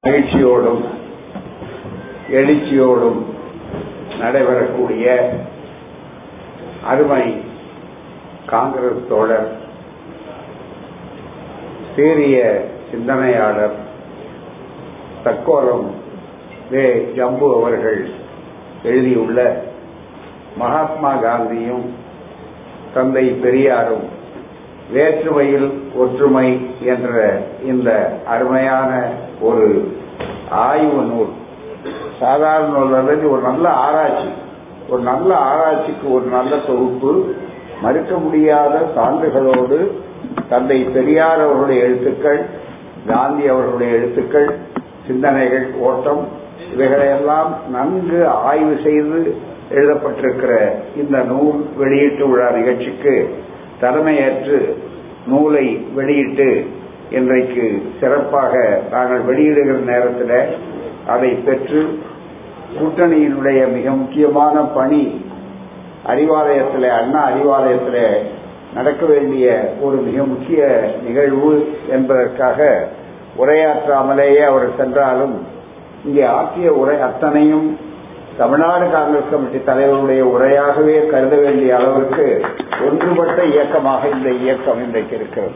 மகிழ்ச்சியோடும் எழுச்சியோடும் நடைபெறக்கூடிய அருமை காங்கிரஸ் தோழர் சீரிய சிந்தனையாளர் தக்கோலம் வே ஜம்பு அவர்கள் எழுதியுள்ள மகாத்மா காந்தியும் தந்தை பெரியாரும் வேற்றுமையில் ஒற்றுமை என்ற இந்த அருமையான ஒரு ஆய்வு நூல் சாதாரண நூல் அல்லது ஒரு நல்ல ஆராய்ச்சி ஒரு நல்ல ஆராய்ச்சிக்கு ஒரு நல்ல தொகுப்பு மறுக்க முடியாத சான்றுகளோடு தந்தை பெரியார் அவர்களுடைய எழுத்துக்கள் காந்தி அவர்களுடைய எழுத்துக்கள் சிந்தனைகள் ஓட்டம் இவைகளையெல்லாம் நன்கு ஆய்வு செய்து எழுதப்பட்டிருக்கிற இந்த நூல் வெளியீட்டு விழா நிகழ்ச்சிக்கு தலைமையேற்று நூலை வெளியிட்டு இன்றைக்கு சிறப்பாக நாங்கள் வெளியிடுகிற நேரத்தில் அதை பெற்று கூட்டணியினுடைய மிக முக்கியமான பணி அறிவாலயத்தில் அண்ணா அறிவாலயத்தில் நடக்க வேண்டிய ஒரு மிக முக்கிய நிகழ்வு என்பதற்காக உரையாற்றாமலேயே அவர் சென்றாலும் இங்கே ஆற்றிய உரை அத்தனையும் தமிழ்நாடு காங்கிரஸ் கமிட்டி தலைவருடைய உரையாகவே கருத வேண்டிய அளவிற்கு ஒன்றுபட்ட இயக்கமாக இந்த இயக்கம் இன்றைக்கு இருக்கிறது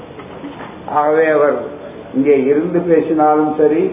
ஆகவே அவர் இங்கே இருந்து பேசினாலும் சரி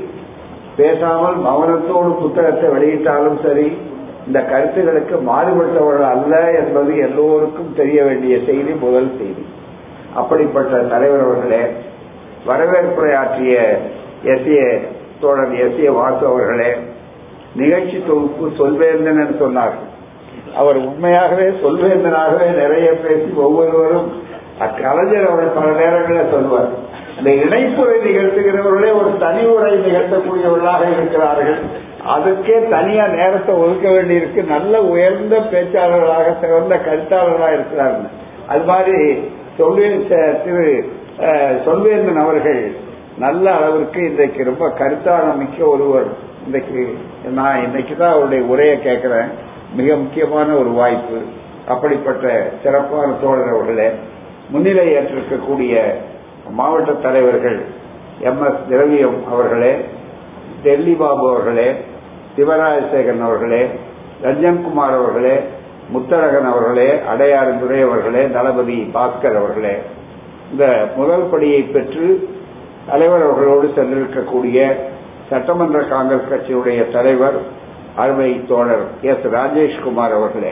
பேசாமல் மௌனத்தோடு புத்தகத்தை வெளியிட்டாலும் சரி இந்த கருத்துகளுக்கு மாறுபட்டவர்கள் அல்ல என்பது எல்லோருக்கும் தெரிய வேண்டிய செய்தி முதல் செய்தி அப்படிப்பட்ட தலைவர் அவர்களே வரவேற்புரையாற்றிய எஸ் ஏ தோழர் எஸ் ஏ வாசு அவர்களே நிகழ்ச்சி தொகுப்பு சொல்வேந்தன் என்று சொன்னார் அவர் உண்மையாகவே சொல்வேந்தனாகவே நிறைய பேசி ஒவ்வொருவரும் அக்கலைஞர் அவர் பல நேரங்களில் சொல்வார் இந்த இணைப்புரை நிகழ்த்துகிறவர்களே ஒரு தனி உரை நிகழ்த்தக்கூடியவர்களாக இருக்கிறார்கள் அதுக்கே தனியா நேரத்தை ஒதுக்க வேண்டியிருக்கு நல்ல உயர்ந்த பேச்சாளர்களாக சிறந்த கருத்தாளர்களாக இருக்கிறார்கள் அது மாதிரி சொல்வே திரு சொல்வேந்தன் அவர்கள் நல்ல அளவிற்கு இன்றைக்கு ரொம்ப கருத்தான மிக்க ஒருவர் இன்றைக்கு நான் இன்னைக்கு தான் அவருடைய உரையை கேட்கிறேன் மிக முக்கியமான ஒரு வாய்ப்பு அப்படிப்பட்ட சிறப்பான தோழர் அவர்களே முன்னிலை ஏற்றிருக்கக்கூடிய மாவட்ட தலைவர்கள் எம் எஸ் திரவியம் அவர்களே டெல்லி பாபு அவர்களே சிவராஜசேகரன் அவர்களே ரஞ்சன்குமார் அவர்களே முத்தழகன் அவர்களே அடையாறு துரை அவர்களே தளபதி பாஸ்கர் அவர்களே இந்த முதல் படியை பெற்று தலைவர் அவர்களோடு சென்றிருக்கக்கூடிய சட்டமன்ற காங்கிரஸ் கட்சியுடைய தலைவர் அருமை தோழர் எஸ் ராஜேஷ்குமார் அவர்களே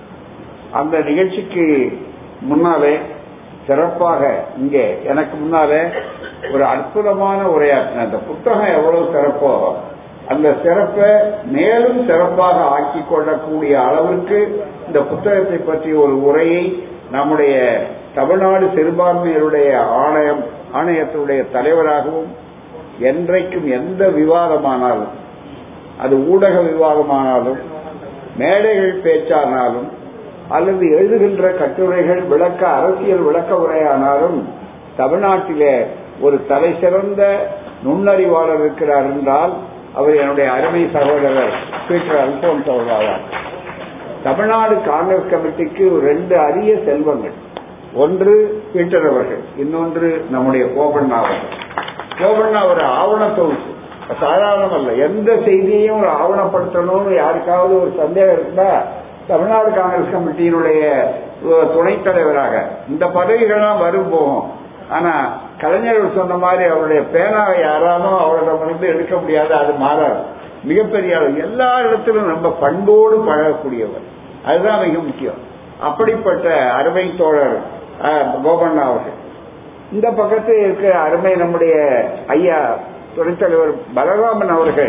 அந்த நிகழ்ச்சிக்கு முன்னாலே சிறப்பாக இங்கே எனக்கு முன்னாலே ஒரு அற்புதமான உரையாற்றின அந்த புத்தகம் எவ்வளவு சிறப்போ அந்த சிறப்பை மேலும் சிறப்பாக ஆக்கி கொள்ளக்கூடிய அளவிற்கு இந்த புத்தகத்தை பற்றி ஒரு உரையை நம்முடைய தமிழ்நாடு சிறுபான்மையருடைய ஆணையம் ஆணையத்தினுடைய தலைவராகவும் என்றைக்கும் எந்த விவாதமானாலும் அது ஊடக விவாதமானாலும் மேடைகள் பேச்சானாலும் அல்லது எழுதுகின்ற கட்டுரைகள் விளக்க அரசியல் விளக்க உரையானாலும் தமிழ்நாட்டிலே ஒரு தலை சிறந்த நுண்ணறிவாளர் இருக்கிறார் என்றால் அவர் என்னுடைய அருமை சகோதரர் பீட்டர் அல்போன்ஸ் அவர்களாவார் தமிழ்நாடு காங்கிரஸ் கமிட்டிக்கு ரெண்டு அரிய செல்வங்கள் ஒன்று பீட்டர் அவர்கள் இன்னொன்று நம்முடைய கோபண்ணா அவர்கள் கோபண்ணா ஒரு ஆவண தொகுப்பு சாதாரணம் அல்ல எந்த செய்தியையும் ஒரு ஆவணப்படுத்தணும்னு யாருக்காவது ஒரு சந்தேகம் இருந்தா தமிழ்நாடு காங்கிரஸ் கமிட்டியினுடைய துணைத் தலைவராக இந்த பதவிகள்லாம் வரும் போகும் ஆனா கலைஞர்கள் சொன்ன மாதிரி அவருடைய பேனாவை யாராலும் அவரிடமிருந்து எடுக்க முடியாது அது மாறாது மிகப்பெரிய அளவு எல்லா இடத்திலும் ரொம்ப பண்போடு பழகக்கூடியவர் அதுதான் மிக முக்கியம் அப்படிப்பட்ட அருமை தோழர் கோபண்ணா அவர்கள் இந்த பக்கத்தில் இருக்கிற அருமை நம்முடைய ஐயா துணைத் தலைவர் பலராமன் அவர்கள்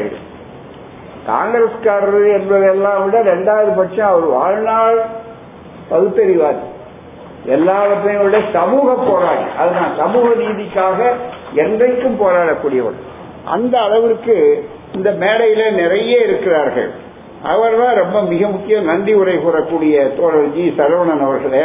காங்கிரஸ்காரர் என்பதெல்லாம் விட ரெண்டாவது பட்சம் அவர் வாழ்நாள் பகுத்தறிவாதி எல்லாவற்றையும் விட சமூக போராளி அதுதான் சமூக நீதிக்காக என்றைக்கும் போராடக்கூடியவர் அந்த அளவிற்கு இந்த மேடையில நிறைய இருக்கிறார்கள் அவர் தான் ரொம்ப மிக முக்கிய நன்றி உரை கூறக்கூடிய தோழர் ஜி சரவணன் அவர்களே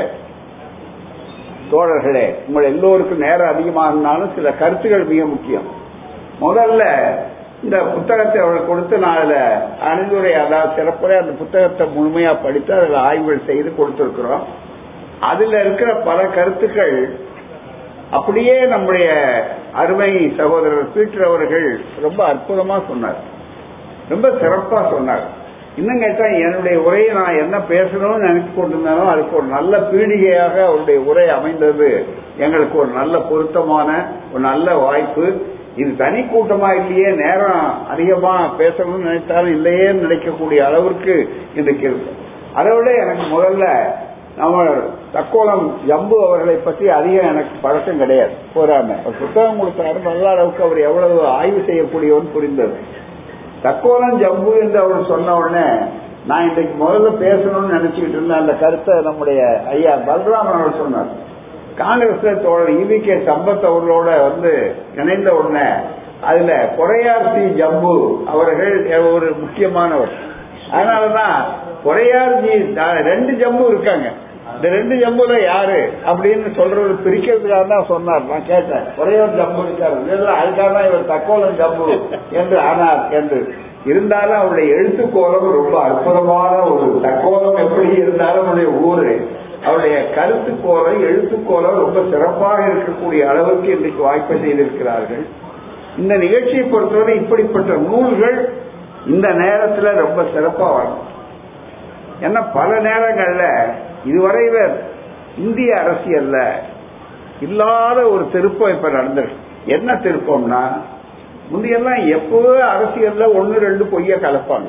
தோழர்களே உங்கள் எல்லோருக்கும் நேரம் அதிகமானாலும் சில கருத்துக்கள் மிக முக்கியம் முதல்ல இந்த புத்தகத்தை அவர்கள் கொடுத்து நான் அதில் அணுகுரை அதாவது சிறப்புரை அந்த புத்தகத்தை முழுமையா படித்து அதில் ஆய்வுகள் செய்து கொடுத்திருக்கிறோம் அதுல இருக்கிற பல கருத்துக்கள் அப்படியே நம்முடைய அருமை சகோதரர் பீட்டர் அவர்கள் ரொம்ப அற்புதமா சொன்னார் ரொம்ப சிறப்பா சொன்னார் இன்னும் கேட்டா என்னுடைய உரையை நான் என்ன பேசணும்னு நினைச்சு கொண்டிருந்தாலும் அதுக்கு ஒரு நல்ல பீடிகையாக அவருடைய உரை அமைந்தது எங்களுக்கு ஒரு நல்ல பொருத்தமான ஒரு நல்ல வாய்ப்பு இது தனி கூட்டமா இல்லையே நேரம் அதிகமா பேசணும்னு நினைத்தாலும் இல்லையே நினைக்கக்கூடிய அளவிற்கு இன்றைக்கு இருக்கு அதை விட எனக்கு முதல்ல நம்ம தக்கோலம் ஜம்பு அவர்களை பற்றி அதிகம் எனக்கு பழக்கம் கிடையாது போறாம ஒரு புத்தகம் கொடுத்தாரு நல்ல அளவுக்கு அவர் எவ்வளவு ஆய்வு செய்யக்கூடியவன் புரிந்தது தக்கோலம் ஜம்பு என்று அவர் சொன்ன உடனே நான் இன்றைக்கு முதல்ல பேசணும்னு நினைச்சுக்கிட்டு இருந்த அந்த கருத்தை நம்முடைய ஐயா பல்ராமன் அவர் சொன்னார் காங்கிரஸ்ல தோழர் இவி கே சம்பத் அவர்களோட வந்து இணைந்த உடனே அதுல கொரையார் சி ஜம்பு அவர்கள் ஒரு முக்கியமானவர் அதனாலதான் கொரையார் ஜி ரெண்டு ஜம்பு இருக்காங்க இந்த ரெண்டு ஜம்புல யாரு அப்படின்னு சொல்றது பிரிக்கிறதுக்காக தான் சொன்னார் நான் கேட்டேன் கொரையார் ஜம்பு இருக்காரு இல்ல அதுக்காக தான் இவர் தக்கோலம் ஜம்பு என்று ஆனார் என்று இருந்தாலும் அவருடைய எழுத்துக்கோலம் ரொம்ப அற்புதமான ஒரு தக்கோலம் எப்படி இருந்தாலும் அவருடைய ஊரு அவருடைய கருத்துக்கோலம் எழுத்துக்கோலம் ரொம்ப சிறப்பாக இருக்கக்கூடிய அளவுக்கு இன்றைக்கு வாய்ப்பை செய்திருக்கிறார்கள் இந்த நிகழ்ச்சியை பொறுத்தவரை இப்படிப்பட்ட நூல்கள் இந்த நேரத்துல ரொம்ப சிறப்பா வரும் ஏன்னா பல நேரங்கள்ல இதுவரையில இந்திய அரசியல்ல இல்லாத ஒரு திருப்பம் இப்ப நடந்திருக்கு என்ன திருப்பம்னா முந்தையெல்லாம் எப்பவே அரசியல்ல ஒன்னு ரெண்டு பொய்ய கலப்பாங்க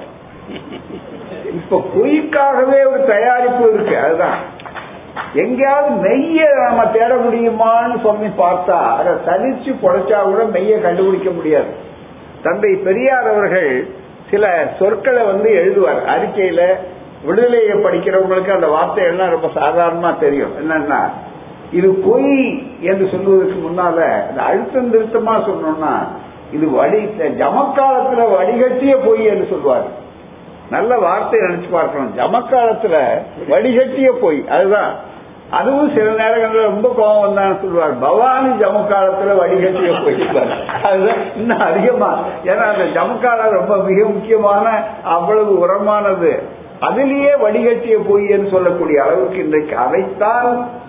இப்ப பொய்க்காகவே ஒரு தயாரிப்பு இருக்கு அதுதான் எங்கேயாவது மெய்ய நாம தேட முடியுமான்னு சொல்லி பார்த்தா அதை தனிச்சு புடைச்சா கூட மெய்ய கண்டுபிடிக்க முடியாது தந்தை பெரியார் அவர்கள் சில சொற்களை வந்து எழுதுவார் அறிக்கையில விடுதலையை படிக்கிறவங்களுக்கு அந்த வார்த்தைகள்லாம் ரொம்ப சாதாரணமா தெரியும் என்னன்னா இது பொய் என்று சொல்வதற்கு முன்னால அந்த அழுத்தம் திருத்தமா சொன்னோம்னா இது வடி ஜமக்காலத்துல வடிகட்டிய பொய் என்று சொல்வார் நல்ல வார்த்தை நினைச்சு பார்க்கணும் ஜமக்காலத்துல வடிகட்டிய பொய் அதுதான் அதுவும் சில நேரங்களில் ரொம்ப கோபம் வந்தான்னு சொல்லுவார் பவானி ஜமக்காலத்துல வடிகட்டிய போயிருப்பார் அதுதான் இன்னும் அதிகமா ஏன்னா அந்த ஜமக்காலம் ரொம்ப மிக முக்கியமான அவ்வளவு உரமானது அதிலேயே வடிகட்டிய பொய்ன்னு சொல்லக்கூடிய அளவுக்கு இன்றைக்கு அதைத்தான்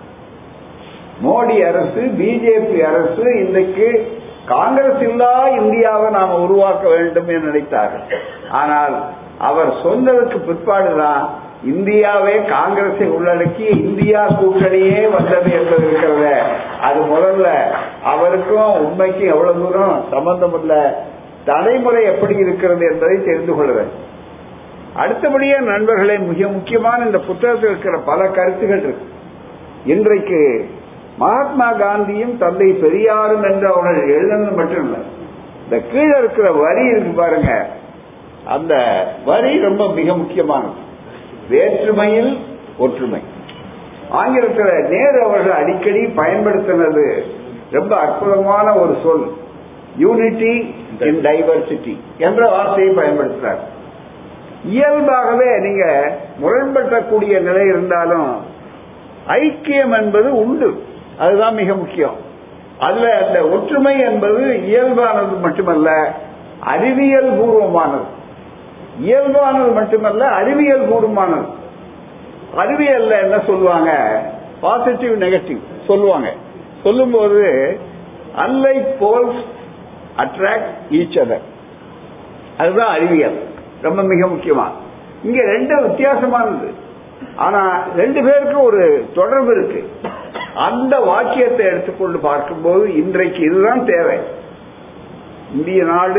மோடி அரசு பிஜேபி அரசு இன்றைக்கு காங்கிரஸ் இல்லா இந்தியாவை நாம உருவாக்க வேண்டும் என்று நினைத்தார்கள் ஆனால் அவர் சொன்னதுக்கு பிற்பாடுதான் இந்தியாவே காங்கிரஸை உள்ளடக்கி இந்தியா கூட்டணியே வந்தது என்பது இருக்கிறத அது முதல்ல அவருக்கும் உண்மைக்கும் எவ்வளவு தூரம் சம்பந்தம் இல்ல நடைமுறை எப்படி இருக்கிறது என்பதை தெரிந்து கொள்ளுவேன் அடுத்தபடியே நண்பர்களே மிக முக்கியமான இந்த புத்தகத்தில் இருக்கிற பல கருத்துகள் இருக்கு இன்றைக்கு மகாத்மா காந்தியும் தந்தை பெரியாரும் என்று அவர்கள் எழுதுனது மட்டும் இல்லை இந்த கீழே இருக்கிற வரி இருக்கு பாருங்க அந்த வரி ரொம்ப மிக முக்கியமானது வேற்றுமையில் ஒற்றுமை ஆங்கிலத்தில் நேரு அவர்கள் அடிக்கடி பயன்படுத்தினது ரொம்ப அற்புதமான ஒரு சொல் யூனிட்டி இன் டைவர்சிட்டி என்ற வார்த்தையை பயன்படுத்துறார் இயல்பாகவே நீங்க முரண்பட்டக்கூடிய நிலை இருந்தாலும் ஐக்கியம் என்பது உண்டு அதுதான் மிக முக்கியம் அதுல அந்த ஒற்றுமை என்பது இயல்பானது மட்டுமல்ல அறிவியல் பூர்வமானது இயல்பானது மட்டுமல்ல அறிவியல் பூர்வமானது அறிவியல்ல என்ன சொல்லுவாங்க பாசிட்டிவ் நெகட்டிவ் சொல்லுவாங்க சொல்லும்போது unlike poles attract each other அதுதான் அறிவியல் ரொம்ப மிக முக்கியமா இங்க ரெண்டு வித்தியாசமானது ஆனா ரெண்டு பேருக்கும் ஒரு தொடர்பு இருக்கு அந்த வாக்கியத்தை எடுத்துக்கொண்டு பார்க்கும்போது இன்றைக்கு இதுதான் தேவை இந்திய நாடு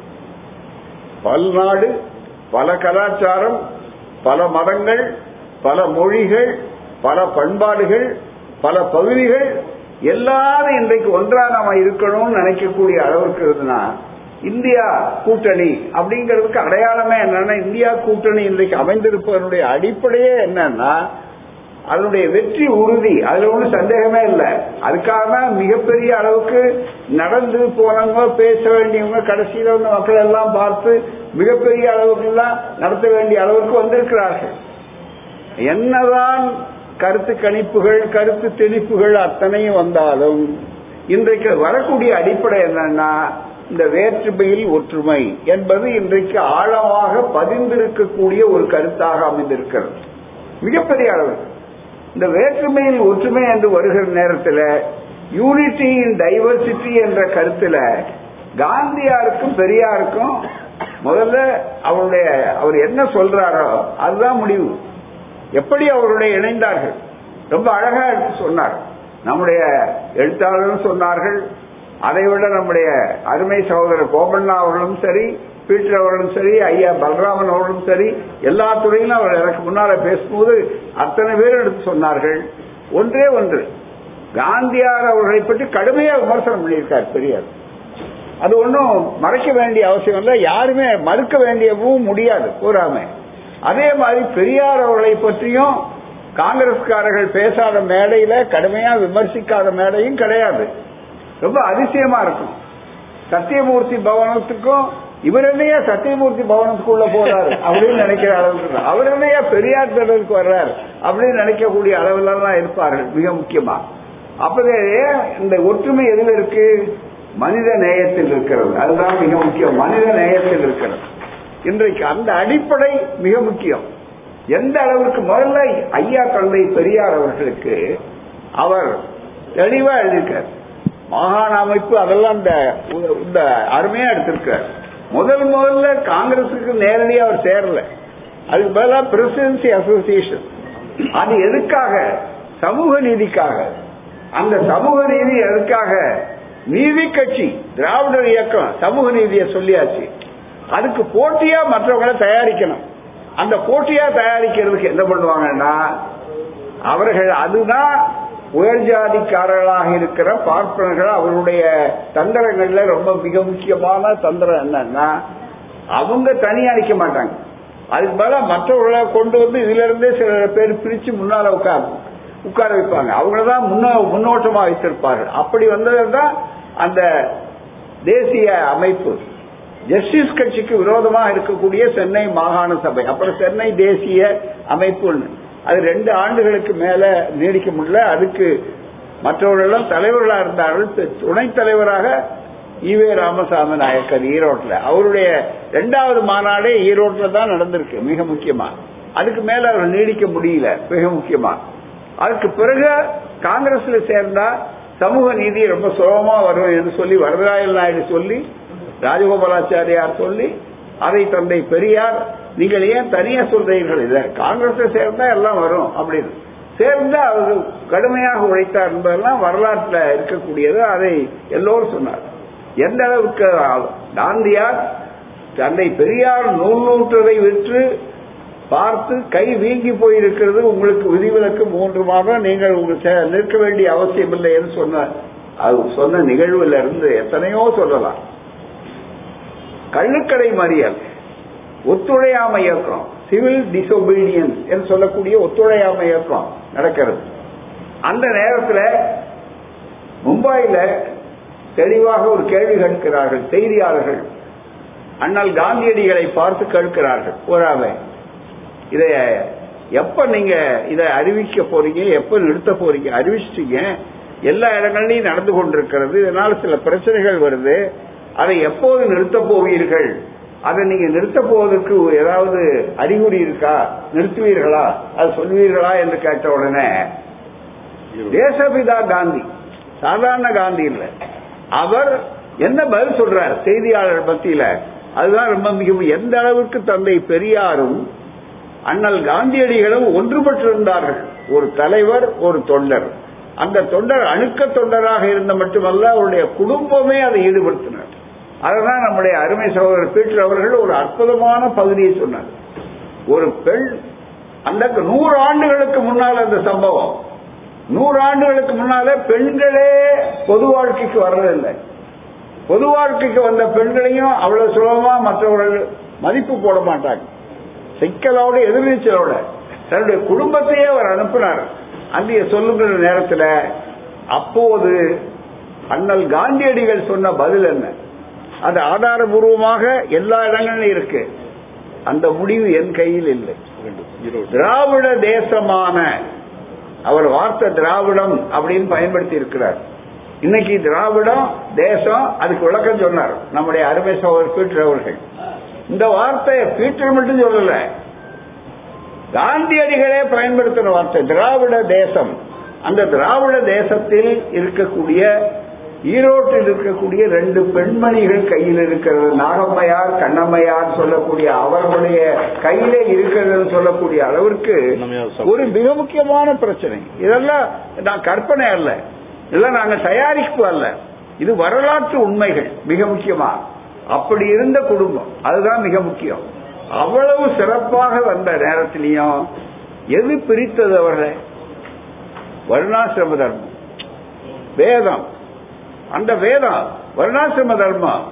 பல்நாடு பல கலாச்சாரம் பல மதங்கள் பல மொழிகள் பல பண்பாடுகள் பல பகுதிகள் எல்லாரும் இன்றைக்கு ஒன்றா நாம இருக்கணும்னு நினைக்கக்கூடிய அளவுக்கு இருந்ததுன்னா இந்தியா கூட்டணி அப்படிங்கிறதுக்கு அடையாளமே என்னன்னா இந்தியா கூட்டணி இன்றைக்கு அமைந்திருப்பதனுடைய அடிப்படையே என்னன்னா அதனுடைய வெற்றி உறுதி அதுல ஒன்றும் சந்தேகமே இல்லை அதுக்காக தான் மிகப்பெரிய அளவுக்கு நடந்து போனவங்க பேச வேண்டியவங்க கடைசியில வந்து மக்கள் எல்லாம் பார்த்து மிகப்பெரிய அளவுக்கு எல்லாம் நடத்த வேண்டிய அளவுக்கு வந்திருக்கிறார்கள் என்னதான் கருத்து கணிப்புகள் கருத்து திணிப்புகள் அத்தனையும் வந்தாலும் இன்றைக்கு வரக்கூடிய அடிப்படை என்னன்னா இந்த வேற்றுமையில் ஒற்றுமை என்பது இன்றைக்கு ஆழமாக பதிந்திருக்கக்கூடிய ஒரு கருத்தாக அமைந்திருக்கிறது மிகப்பெரிய அளவு இந்த வேற்றுமையில் ஒற்றுமை என்று வருகிற நேரத்தில் யூனிட்டி இன் டைவர்சிட்டி என்ற கருத்துல காந்தியாருக்கும் பெரியாருக்கும் முதல்ல அவருடைய அவர் என்ன சொல்றாரோ அதுதான் முடிவு எப்படி அவருடைய இணைந்தார்கள் ரொம்ப அழகா எடுத்து சொன்னார் நம்முடைய எழுத்தாளரும் சொன்னார்கள் அதை விட நம்முடைய அருமை சகோதரர் கோபண்ணா அவர்களும் சரி பீட்டர் அவர்களும் சரி ஐயா பலராமன் அவர்களும் சரி எல்லா துறையிலும் அவர் எனக்கு முன்னால பேசும்போது அத்தனை பேர் எடுத்து சொன்னார்கள் ஒன்றே ஒன்று காந்தியார் அவர்களை பற்றி கடுமையா விமர்சனம் பண்ணியிருக்கார் பெரியார் அது ஒன்றும் மறைக்க வேண்டிய அவசியம் இல்லை யாருமே மறுக்க வேண்டியவும் முடியாது கூறாம அதே மாதிரி பெரியார் அவர்களை பற்றியும் காங்கிரஸ்காரர்கள் பேசாத மேடையில கடுமையா விமர்சிக்காத மேடையும் கிடையாது ரொம்ப அதிசயமா இருக்கும் சத்தியமூர்த்தி பவனத்துக்கும் இவர் என்னையா சத்தியமூர்த்தி பவனத்துக்குள்ள போறாரு அப்படின்னு நினைக்கிற அளவுக்கு அவர் என்னையா பெரியார் திடலுக்கு வர்றாரு அப்படின்னு நினைக்கக்கூடிய அளவுலாம் இருப்பார்கள் மிக முக்கியமா அப்பவே இந்த ஒற்றுமை எதுல இருக்கு மனித நேயத்தில் இருக்கிறது அதுதான் மிக முக்கியம் மனித நேயத்தில் இருக்கிறது இன்றைக்கு அந்த அடிப்படை மிக முக்கியம் எந்த அளவுக்கு முதல்ல ஐயா தந்தை பெரியார் அவர்களுக்கு அவர் தெளிவா எழுதியிருக்கார் மாகாண அமைப்பு அதெல்லாம் இந்த இந்த அருமையா எடுத்திருக்கார் முதல் முதல்ல காங்கிரசுக்கு நேரடியாக அவர் சேரல அதுக்கு பதிலாக பிரசிடென்சி அசோசியேஷன் அது எதுக்காக சமூக நீதிக்காக அந்த சமூக நீதி எதுக்காக நீதி கட்சி திராவிடர் இயக்கம் சமூக நீதியை சொல்லியாச்சு அதுக்கு போட்டியா மற்றவங்களை தயாரிக்கணும் அந்த போட்டியா தயாரிக்கிறதுக்கு என்ன பண்ணுவாங்கன்னா அவர்கள் அதுதான் உயர் ஜாதிக்காரர்களாக இருக்கிற பார்ப்பனர்கள் அவருடைய தந்திரங்கள்ல ரொம்ப மிக முக்கியமான தந்திரம் என்னன்னா அவங்க தனியா நிக்க மாட்டாங்க அதுக்கு மேல மற்றவர்களை கொண்டு வந்து இதுல இருந்தே சில பேர் பிரிச்சு முன்னால உட்கார உட்கார வைப்பாங்க அவங்களதான் முன்ன முன்னோட்டமா வைத்திருப்பார்கள் அப்படி வந்ததுதான் அந்த தேசிய அமைப்பு ஜஸ்டிஸ் கட்சிக்கு விரோதமா இருக்கக்கூடிய சென்னை மாகாண சபை அப்புறம் சென்னை தேசிய அமைப்புன்னு அது ரெண்டு ஆண்டுகளுக்கு மேல நீடிக்க முடியல அதுக்கு மற்றவர்களும் தலைவர்களா இருந்தார்கள் துணைத் தலைவராக ஈவே ராமசாமி நாயக்கர் ஈரோட்டில் அவருடைய இரண்டாவது மாநாடே ஈரோட்டில் தான் நடந்திருக்கு மிக முக்கியமா அதுக்கு மேல அவர் நீடிக்க முடியல மிக முக்கியமா அதுக்கு பிறகு காங்கிரஸ்ல சேர்ந்தா சமூக நீதி ரொம்ப சுலபமா வரும் என்று சொல்லி வரதராயல் நாயுடு சொல்லி ராஜகோபாலாச்சாரியார் சொல்லி அதை தந்தை பெரியார் நீங்கள் ஏன் தனியா சொல்றீர்கள் இத காங்கிரஸ் சேர்ந்தா எல்லாம் வரும் அப்படின்னு சேர்ந்தா அவர் கடுமையாக உழைத்தார் என்பதெல்லாம் வரலாற்றுல இருக்கக்கூடியது அதை எல்லோரும் சொன்னார் எந்த அளவுக்கு காந்தியார் தந்தை பெரியார் நூல் நூற்றதை விற்று பார்த்து கை வீங்கி போயிருக்கிறது உங்களுக்கு விதிவிலக்கு மூன்று மாதம் நீங்கள் உங்களுக்கு நிற்க வேண்டிய அவசியம் இல்லை என்று சொன்ன அது சொன்ன நிகழ்வுல இருந்து எத்தனையோ சொல்லலாம் கள்ளுக்கடை மறியல் ஒத்துழையாமை இயக்கம் சிவில் டிசோபீடியன்ஸ் என்று சொல்லக்கூடிய ஒத்துழையாமை இயக்கம் நடக்கிறது அந்த நேரத்தில் மும்பையில தெளிவாக ஒரு கேள்வி கேட்கிறார்கள் செய்தியாளர்கள் அண்ணல் காந்தியடிகளை பார்த்து கேட்கிறார்கள் போராமை இதை எப்ப நீங்க இதை அறிவிக்க போறீங்க எப்ப நிறுத்த போறீங்க அறிவிச்சிட்டீங்க எல்லா இடங்கள்லையும் நடந்து கொண்டிருக்கிறது இதனால சில பிரச்சனைகள் வருது அதை எப்போது நிறுத்த போவீர்கள் அதை நீங்க நிறுத்த போவதற்கு ஏதாவது அறிகுறி இருக்கா நிறுத்துவீர்களா அது சொல்வீர்களா என்று கேட்ட உடனே தேசபிதா காந்தி சாதாரண காந்தி இல்ல அவர் என்ன பதில் சொல்றார் செய்தியாளர் மத்தியில அதுதான் ரொம்ப மிக எந்த அளவுக்கு தந்தை பெரியாரும் அண்ணல் காந்தியடிகளும் ஒன்றுபட்டிருந்தார்கள் ஒரு தலைவர் ஒரு தொண்டர் அந்த தொண்டர் அணுக்க தொண்டராக இருந்த மட்டுமல்ல அவருடைய குடும்பமே அதை ஈடுபடுத்தினார் அதுதான் நம்முடைய அருமை சகோதரர் பீட்டர் அவர்கள் ஒரு அற்புதமான பகுதியை சொன்னார் ஒரு பெண் அந்த நூறு ஆண்டுகளுக்கு முன்னால் அந்த சம்பவம் நூறு ஆண்டுகளுக்கு முன்னாலே பெண்களே பொது வாழ்க்கைக்கு வர்றதில்லை பொது வாழ்க்கைக்கு வந்த பெண்களையும் அவ்வளவு சுலபமா மற்றவர்கள் மதிப்பு போட மாட்டாங்க சிக்கலோட எதிர்நீச்சலோட தன்னுடைய குடும்பத்தையே அவர் அனுப்பினார் அங்கே சொல்லுகிற நேரத்தில் அப்போது அண்ணல் காந்தியடிகள் சொன்ன பதில் என்ன அது ஆதாரபூர்வமாக எல்லா இடங்களிலும் இருக்கு அந்த முடிவு என் கையில் இல்லை திராவிட தேசமான அவர் வார்த்தை திராவிடம் அப்படின்னு பயன்படுத்தி இருக்கிறார் இன்னைக்கு திராவிடம் தேசம் அதுக்கு விளக்கம் சொன்னார் நம்முடைய அருமை சகோதரர் பீட்டர் அவர்கள் இந்த வார்த்தையை பீட்டர் மட்டும் சொல்லல காந்தியடிகளே பயன்படுத்தின வார்த்தை திராவிட தேசம் அந்த திராவிட தேசத்தில் இருக்கக்கூடிய ஈரோட்டில் இருக்கக்கூடிய ரெண்டு பெண்மணிகள் கையில் இருக்கிறது நாகம்மையார் கண்ணம்மையார் சொல்லக்கூடிய அவர்களுடைய கையிலே இருக்கிறது சொல்லக்கூடிய அளவிற்கு ஒரு மிக முக்கியமான பிரச்சனை இதெல்லாம் நான் கற்பனை அல்ல இதெல்லாம் நாங்க தயாரிப்பு அல்ல இது வரலாற்று உண்மைகள் மிக முக்கியமா அப்படி இருந்த குடும்பம் அதுதான் மிக முக்கியம் அவ்வளவு சிறப்பாக வந்த நேரத்திலையும் எது பிரித்தது அவர்களை வருணாசிரம தர்மம் வேதம் அந்த வேதம் வருணாசிரம தர்மம்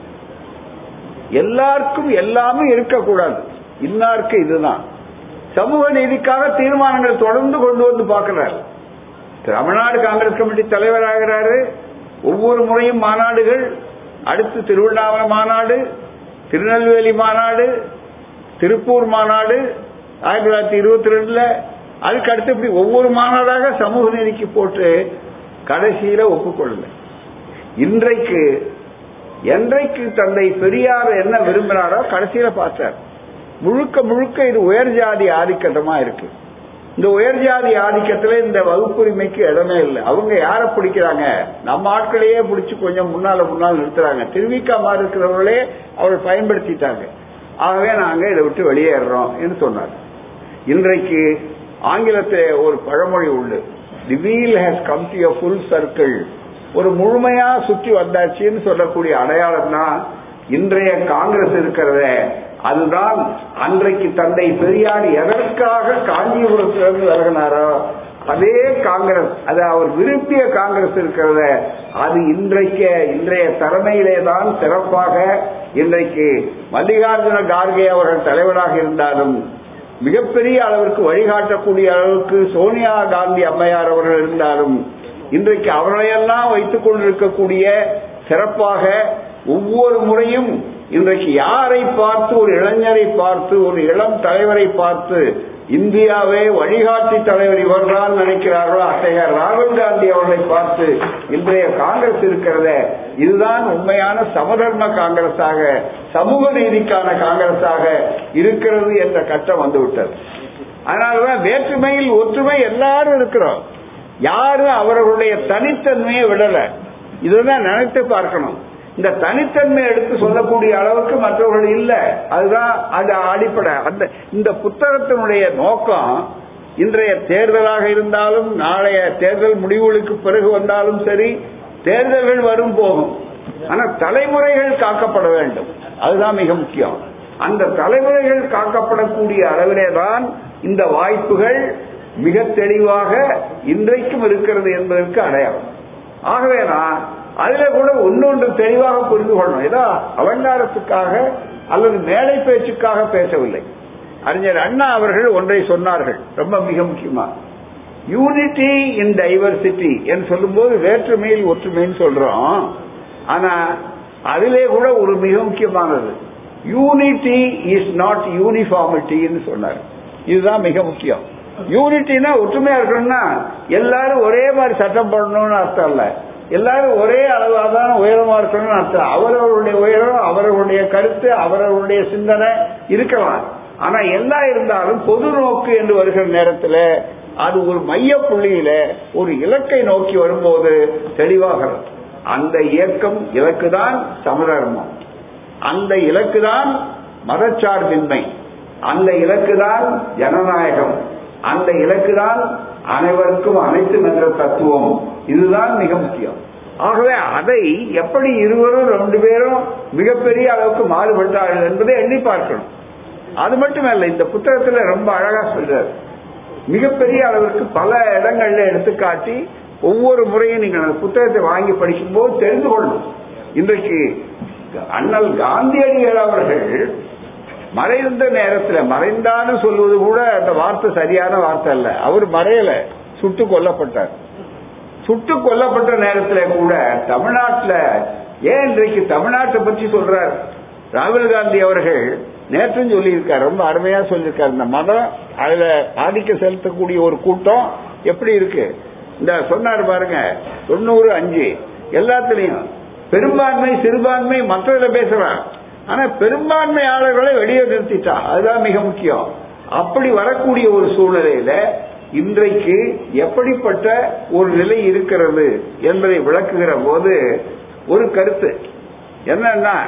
எல்லாருக்கும் எல்லாமே இருக்கக்கூடாது இன்னாருக்கு இதுதான் சமூக நீதிக்காக தீர்மானங்கள் தொடர்ந்து கொண்டு வந்து பார்க்கிறார் தமிழ்நாடு காங்கிரஸ் கமிட்டி தலைவராகிறாரு ஒவ்வொரு முறையும் மாநாடுகள் அடுத்து திருவண்ணாமலை மாநாடு திருநெல்வேலி மாநாடு திருப்பூர் மாநாடு ஆயிரத்தி தொள்ளாயிரத்தி இருபத்தி ரெண்டுல அதுக்கு அடுத்து இப்படி ஒவ்வொரு மாநாடாக சமூக நீதிக்கு போட்டு கடைசியில ஒப்புக்கொள்ளல இன்றைக்கு என்றைக்கு தந்தை பெரியார் என்ன விரும்பினாரோ கடைசியில பார்த்தார் முழுக்க முழுக்க இது உயர் ஜாதி ஆதிக்கத்தமா இருக்கு இந்த உயர் ஜாதி ஆதிக்கத்துல இந்த வகுப்புரிமைக்கு இடமே இல்லை அவங்க யார பிடிக்கிறாங்க நம்ம ஆட்களையே பிடிச்சு கொஞ்சம் முன்னால முன்னால் நிறுத்துறாங்க திருவிக்காம இருக்கிறவர்களே அவர்கள் பயன்படுத்திட்டாங்க ஆகவே நாங்க இதை விட்டு வெளியேறோம் என்று சொன்னார் இன்றைக்கு ஆங்கிலத்தில் ஒரு பழமொழி உண்டு the wheel has come to full circle ஒரு முழுமையா சுற்றி வந்தாச்சுன்னு சொல்லக்கூடிய அடையாளம் தான் இன்றைய காங்கிரஸ் இருக்கிறத அதுதான் அன்றைக்கு தந்தை பெரியார் எதற்காக காஞ்சிபுரத்திலிருந்து விலகினாரோ அதே காங்கிரஸ் அது அவர் விரும்பிய காங்கிரஸ் இருக்கிறத அது இன்றைக்கு இன்றைய தலைமையிலே தான் சிறப்பாக இன்றைக்கு மல்லிகார்ஜுன கார்கே அவர்கள் தலைவராக இருந்தாலும் மிகப்பெரிய அளவிற்கு வழிகாட்டக்கூடிய அளவுக்கு சோனியா காந்தி அம்மையார் அவர்கள் இருந்தாலும் இன்றைக்கு அவர்களையெல்லாம் வைத்துக் கொண்டிருக்கக்கூடிய சிறப்பாக ஒவ்வொரு முறையும் இன்றைக்கு யாரை பார்த்து ஒரு இளைஞரை பார்த்து ஒரு இளம் தலைவரை பார்த்து இந்தியாவே வழிகாட்டி தலைவர் இவர்தான் நினைக்கிறார்களோ அத்தகைய ராகுல் காந்தி அவர்களை பார்த்து இன்றைய காங்கிரஸ் இருக்கிறத இதுதான் உண்மையான சமதர்ம காங்கிரஸாக சமூக நீதிக்கான காங்கிரஸாக இருக்கிறது என்ற கட்டம் வந்துவிட்டது அதனாலதான் வேற்றுமையில் ஒற்றுமை எல்லாரும் இருக்கிறோம் யாரும் அவர்களுடைய தனித்தன்மையை விடல இதுதான் நினைத்து பார்க்கணும் இந்த தனித்தன்மை எடுத்து சொல்லக்கூடிய அளவுக்கு மற்றவர்கள் இல்ல அதுதான் அது அடிப்படை அந்த இந்த புத்தகத்தினுடைய நோக்கம் இன்றைய தேர்தலாக இருந்தாலும் நாளைய தேர்தல் முடிவுகளுக்கு பிறகு வந்தாலும் சரி தேர்தல்கள் வரும் போகும் ஆனா தலைமுறைகள் காக்கப்பட வேண்டும் அதுதான் மிக முக்கியம் அந்த தலைமுறைகள் காக்கப்படக்கூடிய அளவிலே தான் இந்த வாய்ப்புகள் மிக தெளிவாக இன்றைக்கும் இருக்கிறது என்பதற்கு அடையாளம் ஆகவே நான் அதுல கூட ஒன்னொன்று தெளிவாக புரிந்து கொள்ளணும் ஏதோ அலங்காரத்துக்காக அல்லது மேடை பேச்சுக்காக பேசவில்லை அறிஞர் அண்ணா அவர்கள் ஒன்றை சொன்னார்கள் ரொம்ப மிக முக்கியமா யூனிட்டி இன் டைவர்சிட்டி என்று சொல்லும்போது வேற்றுமையில் ஒற்றுமைன்னு சொல்றோம் ஆனா அதிலே கூட ஒரு மிக முக்கியமானது யூனிட்டி இஸ் நாட் யூனிஃபார்மிட்டின்னு சொன்னார் இதுதான் மிக முக்கியம் யூனிட்டினா ஒற்றுமையா இருக்கணும்னா எல்லாரும் ஒரே மாதிரி சட்டம் போடணும்னு அர்த்தம் இல்ல எல்லாரும் ஒரே அளவாக தான் உயரமா இருக்கணும்னு அர்த்தம் அவரவருடைய உயரம் அவரவருடைய கருத்து அவரவருடைய சிந்தனை இருக்கலாம் ஆனா எல்லாம் இருந்தாலும் பொது நோக்கு என்று வருகிற நேரத்தில் அது ஒரு மைய புள்ளியில ஒரு இலக்கை நோக்கி வரும்போது தெளிவாகிறது அந்த இயக்கம் இலக்குதான் சமதர்மம் அந்த இலக்குதான் மதச்சார்பின்மை அந்த இலக்குதான் ஜனநாயகம் அந்த இலக்குதான் அனைவருக்கும் அனைத்து என்ற தத்துவம் இதுதான் மிக முக்கியம் ஆகவே அதை எப்படி இருவரும் ரெண்டு பேரும் மிகப்பெரிய அளவுக்கு மாறுபட்டார்கள் என்பதை எண்ணி பார்க்கணும் அது மட்டுமல்ல இந்த புத்தகத்துல ரொம்ப அழகா சொல்றாரு மிகப்பெரிய அளவிற்கு பல இடங்கள்ல எடுத்துக்காட்டி ஒவ்வொரு முறையும் நீங்கள் அந்த புத்தகத்தை வாங்கி படிக்கும்போது தெரிந்து கொள்ளணும் இன்றைக்கு அண்ணல் காந்தியடிகள் அவர்கள் மறைந்த நேரத்தில் மறைந்தான்னு சொல்வது கூட அந்த வார்த்தை சரியான வார்த்தை அல்ல அவர் மறையல சுட்டு கொல்லப்பட்டார் சுட்டு கொல்லப்பட்ட நேரத்தில் கூட தமிழ்நாட்டில் ஏன் இன்றைக்கு தமிழ்நாட்டை பற்றி சொல்றார் ராகுல் காந்தி அவர்கள் நேற்றும் சொல்லியிருக்கார் ரொம்ப அருமையா சொல்லியிருக்கார் இந்த மதம் அதுல ஆதிக்க செலுத்தக்கூடிய ஒரு கூட்டம் எப்படி இருக்கு இந்த சொன்னார் பாருங்க தொண்ணூறு அஞ்சு எல்லாத்துலயும் பெரும்பான்மை சிறுபான்மை மற்றதுல பேசுறான் ஆனா பெரும்பான்மையாளர்களை வெளியே நிறுத்திட்டா அதுதான் மிக முக்கியம் அப்படி வரக்கூடிய ஒரு சூழ்நிலையில இன்றைக்கு எப்படிப்பட்ட ஒரு நிலை இருக்கிறது என்பதை விளக்குகிற போது ஒரு கருத்து என்னன்னா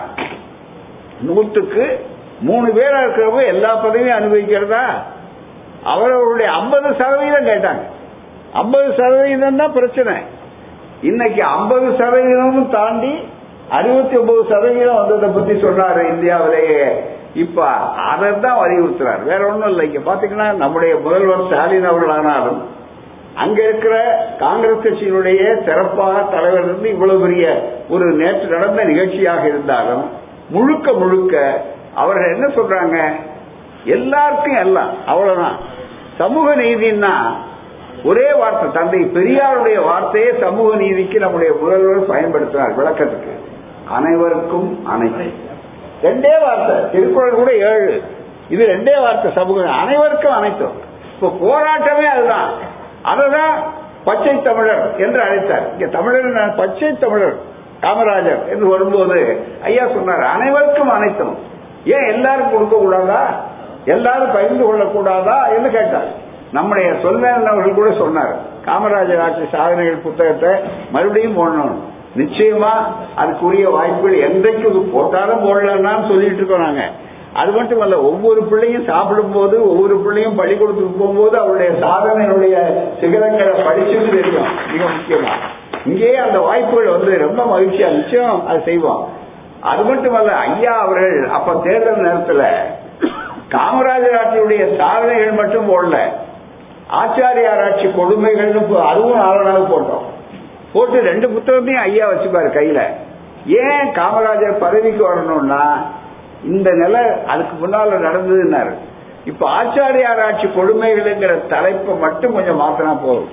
நூற்றுக்கு மூணு பேரா இருக்கிறவங்க எல்லா பதவியும் அனுபவிக்கிறதா அவரவருடைய ஐம்பது சதவீதம் கேட்டாங்க ஐம்பது சதவீதம் தான் பிரச்சனை இன்னைக்கு ஐம்பது சதவீதமும் தாண்டி அறுபத்தி ஒன்பது சதவீதம் வந்ததை பத்தி சொன்னாரு இந்தியாவிலேயே இப்ப அதை தான் வலியுறுத்துறாரு வேற ஒண்ணும் இல்லை இங்க பாத்தீங்கன்னா நம்முடைய முதல்வர் ஸ்டாலின் அவர்களானாலும் அங்க இருக்கிற காங்கிரஸ் கட்சியினுடைய சிறப்பாக தலைவர் இருந்து இவ்வளவு பெரிய ஒரு நேற்று நடந்த நிகழ்ச்சியாக இருந்தாலும் முழுக்க முழுக்க அவர்கள் என்ன சொல்றாங்க எல்லாருக்கும் எல்லாம் அவ்வளவுதான் சமூக நீதினா ஒரே வார்த்தை தந்தை பெரியாருடைய வார்த்தையே சமூக நீதிக்கு நம்முடைய முதல்வர் பயன்படுத்தினார் விளக்கத்துக்கு அனைவருக்கும் அனைத்து ரெண்டே வார்த்தை திருக்குறள் கூட ஏழு இது ரெண்டே வார்த்தை சமூக அனைவருக்கும் அனைத்தும் இப்ப போராட்டமே அதுதான் அததான் பச்சை தமிழர் என்று அழைத்தார் இங்க தமிழர் பச்சை தமிழர் காமராஜர் என்று வரும்போது ஐயா சொன்னார் அனைவருக்கும் அனைத்தும் ஏன் எல்லாரும் கொடுக்க கூடாதா எல்லாரும் பகிர்ந்து கொள்ளக்கூடாதா என்று கேட்டார் நம்முடைய சொல்வேன் அவர்கள் கூட சொன்னார் காமராஜர் ஆட்சி சாதனைகள் புத்தகத்தை மறுபடியும் போடணும் நிச்சயமா அதுக்குரிய வாய்ப்புகள் என்றைக்கு போட்டாலும் போடலாம்னு சொல்லிட்டு இருக்கோம் நாங்க அது மட்டும் அல்ல ஒவ்வொரு பிள்ளையும் சாப்பிடும் போது ஒவ்வொரு பிள்ளையும் பள்ளிக்கூடத்துக்கு போகும்போது அவருடைய சாதனையுடைய சிகரங்களை படிச்சுட்டு தெரியும் மிக முக்கியமா இங்கேயே அந்த வாய்ப்புகள் வந்து ரொம்ப மகிழ்ச்சியா நிச்சயம் அதை செய்வோம் அது மட்டுமல்ல ஐயா அவர்கள் அப்ப தேர்தல் நேரத்தில் காமராஜர் ஆட்சியுடைய சாதனைகள் மட்டும் போடல ஆச்சாரியார் ஆட்சி கொடுமைகள்னு அதுவும் நாலனாவது போட்டோம் போட்டு ரெண்டு புத்தகத்தையும் ஐயா வச்சுப்பாரு கையில ஏன் காமராஜர் பதவிக்கு வரணும்னா இந்த நிலை அதுக்கு முன்னால நடந்ததுன்னாரு இப்ப ஆச்சாரியார் ஆட்சி கொடுமைகள்ங்கிற தலைப்பை மட்டும் கொஞ்சம் மாத்தினா போதும்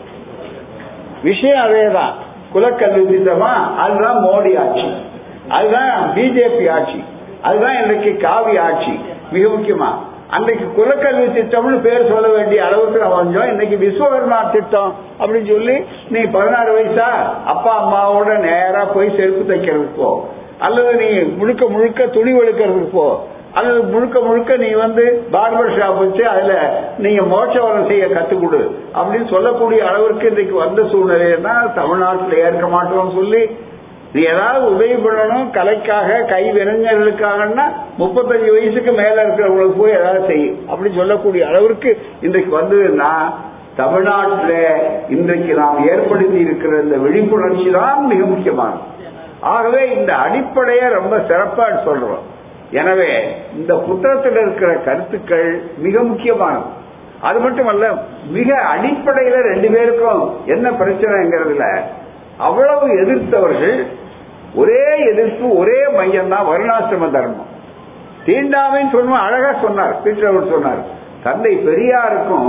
விஷயம் அதேதான் குலக்கல்வி திட்டமா அதுதான் மோடி ஆட்சி அதுதான் பிஜேபி ஆட்சி அதுதான் இன்றைக்கு காவி ஆட்சி மிக முக்கியமா அன்றைக்கு குலக்கல்வி திட்டம்னு பேர் சொல்ல வேண்டிய அளவுக்கு நம்ம வந்தோம் இன்னைக்கு விஸ்வகர்மா திட்டம் அப்படின்னு சொல்லி நீ பதினாறு வயசா அப்பா அம்மாவோட நேரா போய் செருப்பு தைக்கிறதுக்கு போ அல்லது நீ முழுக்க முழுக்க துணி வெளுக்கிறதுக்கு போ அல்லது முழுக்க முழுக்க நீ வந்து பார்பர் ஷாப் வச்சு அதுல நீங்க மோட்சவரம் செய்ய கத்துக் கொடு அப்படின்னு சொல்லக்கூடிய அளவிற்கு இன்றைக்கு வந்த சூழ்நிலைன்னா தமிழ்நாட்டில் ஏற்க மாட்டோம்னு சொல்லி நீ ஏதாவது உதவி பண்ணணும் கலைக்காக கை வினைஞர்களுக்காகன்னா முப்பத்தஞ்சு வயசுக்கு மேல இருக்கிறவங்களுக்கு போய் ஏதாவது செய் அப்படி சொல்லக்கூடிய அளவிற்கு இன்றைக்கு வந்ததுன்னா தமிழ்நாட்டில் இன்றைக்கு நாம் ஏற்படுத்தி இருக்கிற இந்த விழிப்புணர்ச்சி தான் மிக முக்கியமானது ஆகவே இந்த அடிப்படையை ரொம்ப சிறப்பா சொல்றோம் எனவே இந்த புத்தகத்தில் இருக்கிற கருத்துக்கள் மிக முக்கியமானது அது மட்டுமல்ல மிக அடிப்படையில ரெண்டு பேருக்கும் என்ன பிரச்சனைங்கிறதுல அவ்வளவு எதிர்த்தவர்கள் ஒரே எதிர்ப்பு ஒரே மையம் தான் வருணாசிரம தர்மம் தீண்டாமைன்னு சொல்லுவோம் அழகா சொன்னார் பீட்டர் சொன்னார் தந்தை பெரியாருக்கும்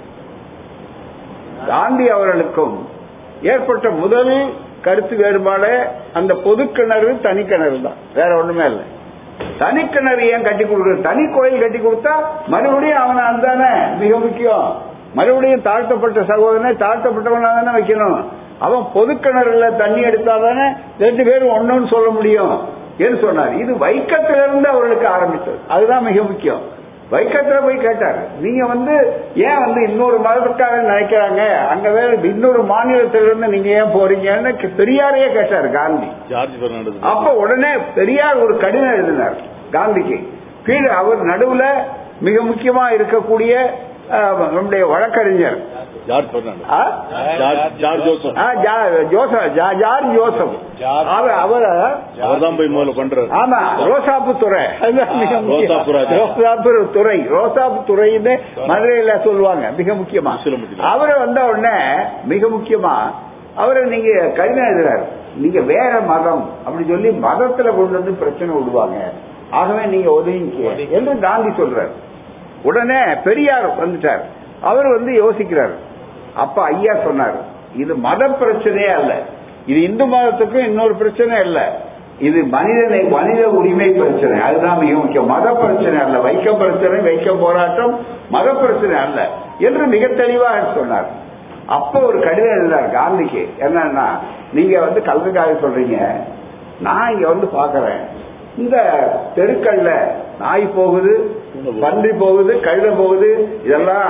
காந்தி அவர்களுக்கும் ஏற்பட்ட முதல் கருத்து வேறுபாடு அந்த பொது கிணறு தனி கிணறு தான் வேற ஒண்ணுமே இல்லை தனி கிணறு ஏன் கட்டி கொடுக்குறது தனி கோயில் கட்டி கொடுத்தா மறுபடியும் அவனை அதுதானே மிக முக்கியம் மறுபடியும் தாழ்த்தப்பட்ட சகோதரனை தாழ்த்தப்பட்டவனா தானே வைக்கணும் அவன் பொது கிணறுல தண்ணி எடுத்தாதானே ரெண்டு பேரும் ஒண்ணுன்னு சொல்ல முடியும் என்று சொன்னார் இது வைக்கத்திலிருந்து அவர்களுக்கு ஆரம்பித்தது அதுதான் மிக முக்கியம் வைக்கத்துல போய் கேட்டார் நீங்க வந்து ஏன் வந்து இன்னொரு மதத்துக்காக நினைக்கிறாங்க அங்க வேற இன்னொரு மாநிலத்திலிருந்து நீங்க ஏன் போறீங்கன்னு பெரியாரையே கேட்டார் காந்தி ஜார்ஜ் பெர்னாண்டஸ் அப்ப உடனே பெரியார் ஒரு கடிதம் எழுதினார் காந்திக்கு கீழே அவர் நடுவுல மிக முக்கியமா இருக்கக்கூடிய அஹ், நம்முடைய வழக்கறிஞர் ஜார்ஜ் பெர்னாண்டஸ் ஆ? ஜார்ஜ் ஜார்ஜ் ஜோசப் ஆ, ஜா- ஜோசப் ஜா- ஜார்ஜ் ஜோசப் ஜார்ஜ். அவர் அவர் அவர்தான் போய் முதல்ல பண்றாரு ஆமா ரோசாப்பு துறை அதுதான் மிக முக்கியம். ரோசாப்பு ராஜா. ரோசாப்பு துறை ரோசாப்பு துறைன்னு மதுரையில சொல்லுவாங்க மிக முக்கியமா சிலம்புத்தில. அவரு வந்த உடனே மிக முக்கியமா அவரை நீங்க கடிதம் எழுதுறாரு நீங்க வேற மதம் அப்படி சொல்லி மதத்துல கொண்டு வந்து பிரச்சனை விடுவாங்க ஆகவே நீங்க ஒதுங்கிக்க என்று காந்தி சொல்றாரு உடனே பெரியார் வந்துட்டார் அவர் வந்து யோசிக்கிறார் அப்ப ஐயா சொன்னார் இது மத பிரச்சனையே அல்ல இது இந்து மதத்துக்கும் இன்னொரு பிரச்சனை இல்ல இது மனிதனை மனித உரிமை பிரச்சனை அதுதான் மிக முக்கியம் மத பிரச்சனை அல்ல வைக்க பிரச்சனை வைக்க போராட்டம் மத பிரச்சனை அல்ல என்று மிக தெளிவாக சொன்னார் அப்ப ஒரு கடிதம் எழுதினார் காந்திக்கு என்னன்னா நீங்க வந்து கல்விக்காக சொல்றீங்க நான் இங்க வந்து பாக்குறேன் இந்த தெருக்கள்ல நாய் போகுது பன்றி போகுது கழுத போகுது இதெல்லாம்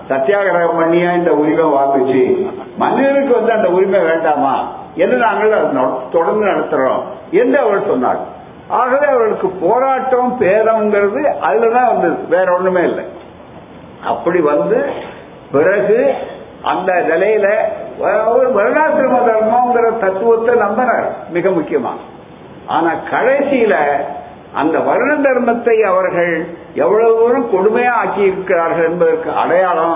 சத்தியாகிரகம் பண்ணியா இந்த உரிமை வாங்குச்சு மனிதனுக்கு வந்து அந்த உரிமை வேண்டாமா என்று நாங்கள் அதை நட- தொடர்ந்து நடத்துறோம் என்று அவர் சொன்னார் ஆகவே அவர்களுக்கு போராட்டம் பேரம்ங்கிறது அதுலதான் வந்தது வேற ஒண்ணுமே இல்லை அப்படி வந்து பிறகு அந்த நிலையில ஒரு வருணாசிரம தர்மங்கிற தத்துவத்தை நம்பினார் மிக முக்கியமா ஆனா கடைசியில அந்த வருண தர்மத்தை அவர்கள் எவ்வளவு தூரம் கொடுமையா ஆக்கி இருக்கிறார்கள் என்பதற்கு அடையாளம்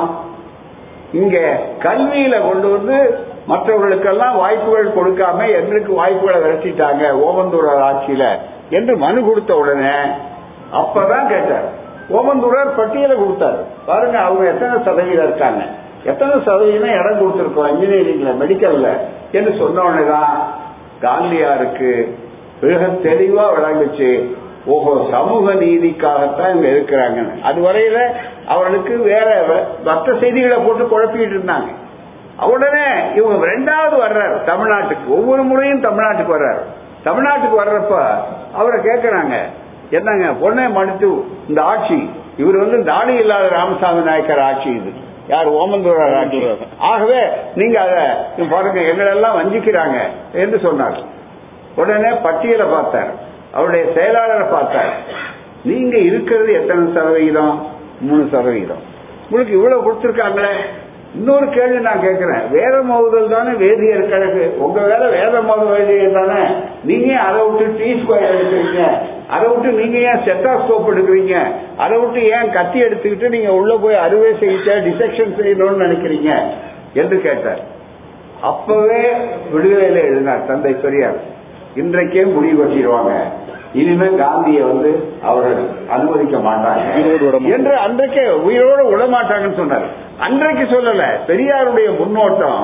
இங்க கல்வியில கொண்டு வந்து மற்றவர்களுக்கெல்லாம் வாய்ப்புகள் கொடுக்காம எங்களுக்கு வாய்ப்புகளை விரட்டிட்டாங்க ஓமந்தூரர் ஆட்சியில என்று மனு கொடுத்த உடனே அப்பதான் கேட்டார் ஓமந்தூரர் பட்டியலை கொடுத்தாரு பாருங்க அவங்க எத்தனை சதவீதம் இருக்காங்க எத்தனை சதவீதம் இடம் கொடுத்திருக்கோம் இன்ஜினியரிங்ல மெடிக்கல்ல என்று சொன்ன உடனேதான் காந்தியாருக்கு மிக தெளிவா விளங்குச்சு ஓஹோ சமூக நீதிக்காகத்தான் இவங்க இருக்கிறாங்க அது வரையில அவர்களுக்கு வேற வ- மற்ற செய்திகளை போட்டு குழப்பிட்டு இருந்தாங்க உடனே இவங்க ரெண்டாவது வர்றாரு தமிழ்நாட்டுக்கு ஒவ்வொரு முறையும் தமிழ்நாட்டுக்கு வர்றாரு தமிழ்நாட்டுக்கு வர்றப்ப அவரை கேட்கறாங்க என்னங்க பொண்ணை மடுத்து இந்த ஆட்சி இவர் வந்து தாடி இல்லாத ராமசாமி நாயக்கர் ஆட்சி இது யார் ஓமந்தூரர் ஆட்சி ஆகவே நீங்க அத இங்க பாருங்க எங்களெல்லாம் வஞ்சிக்கிறாங்க என்று சொன்னார் உடனே பட்டியலை பார்த்தார் அவருடைய செயலாளரை பார்த்தார் நீங்க இருக்கிறது எத்தனை சதவிகிதம் மூணு சதவிகிதம் உங்களுக்கு இவ்வளவு கொடுத்திருக்காங்களே இன்னொரு கேள்வி நான் கேட்கிறேன் வேத மோதுதல் தானே வேதியர் கழகு உங்க வேலை வேத மோத வேதியர் தானே நீங்க ஏன் அதை விட்டு டி ஸ்கொயர் எடுக்கிறீங்க அதை விட்டு நீங்க ஏன் செட்டாஸ்கோப் எடுக்கிறீங்க அதை விட்டு ஏன் கத்தி எடுத்துக்கிட்டு நீங்க உள்ள போய் அறுவை சிகிச்சை டிசெக்ஷன் செய்யணும்னு நினைக்கிறீங்க என்று கேட்டார் அப்பவே விடுதலையில எழுதினார் தந்தை பெரியார் இன்றைக்கே முடிவு கட்டிடுவாங்க இனிமே காந்தியை வந்து அவர்கள் அனுமதிக்க மாட்டாங்க உயிரோடு விட மாட்டாங்க. என்று அன்றைக்கே உயிரோடு விட மாட்டாங்கன்னு சொன்னார் அன்றைக்கு சொல்லல பெரியாருடைய முன்னோட்டம்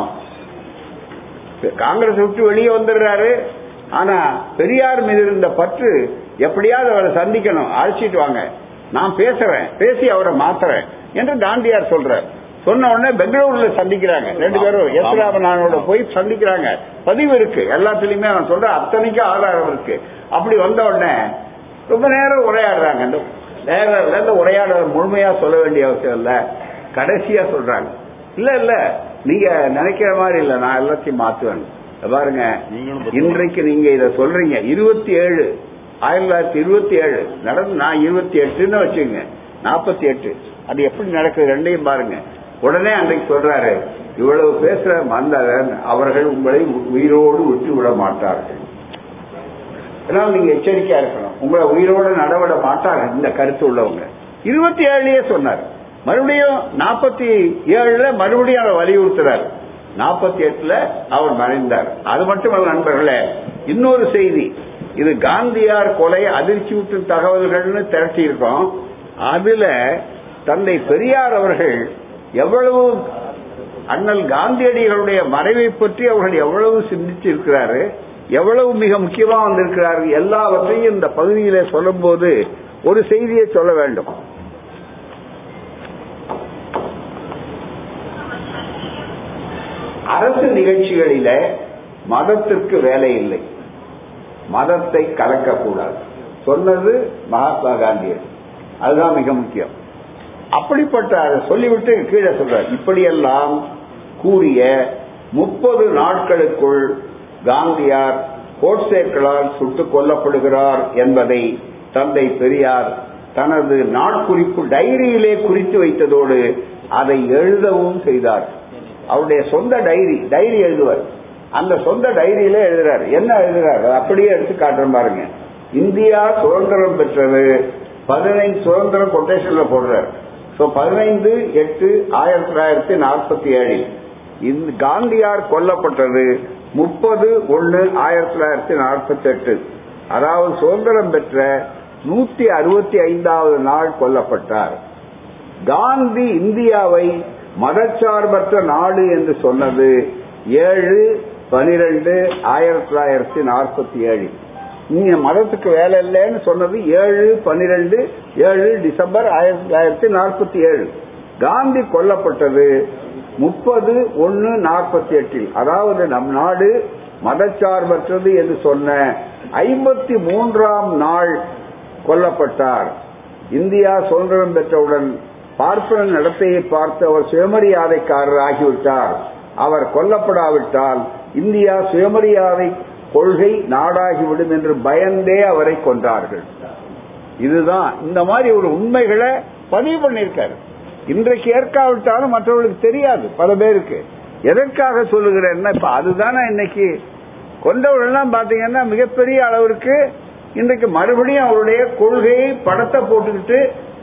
காங்கிரஸ் விட்டு வெளியே வந்துடுறாரு ஆனா பெரியார் மீது இருந்த பற்று எப்படியாவது அவரை சந்திக்கணும் அழைச்சிட்டு வாங்க நான் பேசுறேன் பேசி அவரை மாத்துறேன் என்று காந்தியார் சொல்றார் சொன்ன உடனே பெங்களூர்ல சந்திக்கிறாங்க ரெண்டு பேரும் எஸ் ராமநாதனோட போய் சந்திக்கிறாங்க பதிவு இருக்கு எல்லாத்துலயுமே நான் சொல்றேன் அத்தனைக்கும் ஆதாரம் இருக்கு அப்படி வந்த உடனே ரொம்ப நேரம் உரையாடுறாங்க இந்த நேரம் இந்த உரையாடல் முழுமையா சொல்ல வேண்டிய அவசியம் இல்ல கடைசியா சொல்றாங்க இல்ல இல்ல நீங்க நினைக்கிற மாதிரி இல்ல நான் எல்லாத்தையும் மாத்துவேன் இத பாருங்க நீங்களும் பத்து இன்றைக்கு நீங்க இத சொல்றீங்க இருபத்தி ஏழு ஆயிரத்தி தொள்ளாயிரத்தி இருபத்தி ஏழு நடந்து நான் இருபத்தி எட்டுன்னு வச்சுங்க நாற்பத்தி எட்டு அது எப்படி நடக்குது ரெண்டையும் பாருங்க உடனே அன்றைக்கு சொல்றாரு இவ்வளவு பேசுற மந்தரன் அவர்கள் உங்களை உயிரோடு விட்டு விட மாட்டார்கள் அதனால நீங்க எச்சரிக்கையா இருக்கணும் உங்களை உயிரோட நடவிட மாட்டாங்க இந்த கருத்து உள்ளவங்க இருபத்தி ஏழுலயே சொன்னார் மறுபடியும் நாற்பத்தி ஏழுல மறுபடியும் அவர் வலியுறுத்துறார் நாற்பத்தி எட்டுல அவர் மறைந்தார் அது மட்டுமல்ல நண்பர்களே இன்னொரு செய்தி இது காந்தியார் கொலை அதிர்ச்சி ஊட்டும் தகவல்கள்னு திரட்டி இருக்கோம் அதுல தந்தை பெரியார் அவர்கள் எவ்வளவு அண்ணல் காந்தியடிகளுடைய மறைவை பற்றி அவர்கள் எவ்வளவு சிந்திச்சிருக்கிறாரு எவ்வளவு மிக முக்கியமா வந்திருக்கிறார்கள் எல்லாவற்றையும் இந்த பகுதியில சொல்லும்போது ஒரு செய்தியை சொல்ல வேண்டும் அரசு நிகழ்ச்சிகளில மதத்திற்கு வேலை இல்லை மதத்தை கலக்கக்கூடாது சொன்னது மகாத்மா காந்தியர் அதுதான் மிக முக்கியம் அப்படிப்பட்ட அதை சொல்லிவிட்டு கீழே சொல்றார் இப்படியெல்லாம் கூறிய முப்பது நாட்களுக்குள் காந்தியார் கோட்சேக்களால் சுட்டுக் கொல்லப்படுகிறார் என்பதை தந்தை பெரியார் தனது நாட்குறிப்பு டைரியிலே குறித்து வைத்ததோடு அதை எழுதவும் செய்தார் அவருடைய சொந்த டைரி டைரி எழுதுவார் அந்த சொந்த டைரியில எழுதுறாரு என்ன எழுதுறாரு அப்படியே எடுத்து காட்டுறேன் பாருங்க இந்தியா சுதந்திரம் பெற்றது பதினைந்து சுதந்திரம் கொட்டேஷன்ல போடுறாரு சோ பதினைந்து எட்டு ஆயிரத்தி தொள்ளாயிரத்தி நாற்பத்தி ஏழில் இந்த காந்தியார் கொல்லப்பட்டது முப்பது ஒன்னு ஆயிரத்தி தொள்ளாயிரத்தி நாற்பத்தி எட்டு அதாவது சுதந்திரம் பெற்ற நூத்தி அறுபத்தி ஐந்தாவது நாள் கொல்லப்பட்டார் காந்தி இந்தியாவை மதச்சார்பற்ற நாடு என்று சொன்னது ஏழு பனிரெண்டு ஆயிரத்தி தொள்ளாயிரத்தி நாற்பத்தி ஏழு நீங்க மதத்துக்கு வேலை இல்லைன்னு சொன்னது ஏழு பனிரெண்டு ஏழு டிசம்பர் ஆயிரத்தி தொள்ளாயிரத்தி நாற்பத்தி ஏழு காந்தி கொல்லப்பட்டது முப்பது ஒன்னு நாற்பத்தி எட்டில் அதாவது நம் நாடு மதச்சார்பற்றது என்று சொன்ன ஐம்பத்தி மூன்றாம் நாள் கொல்லப்பட்டார் இந்தியா சுதந்திரம் பெற்றவுடன் பார்ப்பன நடத்தையை பார்த்து அவர் சுயமரியாதைக்காரர் ஆகிவிட்டார் அவர் கொல்லப்படாவிட்டால் இந்தியா சுயமரியாதை கொள்கை நாடாகிவிடும் என்று பயந்தே அவரை கொன்றார்கள் இதுதான் இந்த மாதிரி ஒரு உண்மைகளை பதிவு பண்ணியிருக்காரு இன்றைக்கு ஏற்காவிட்டாலும் மற்றவர்களுக்கு தெரியாது பல பேருக்கு எதற்காக சொல்லுகிறேன்னா இப்ப அதுதானே இன்னைக்கு கொண்டவர்கள்லாம் பாத்தீங்கன்னா மிகப்பெரிய அளவிற்கு இன்றைக்கு மறுபடியும் அவருடைய கொள்கையை படத்தை போட்டுக்கிட்டு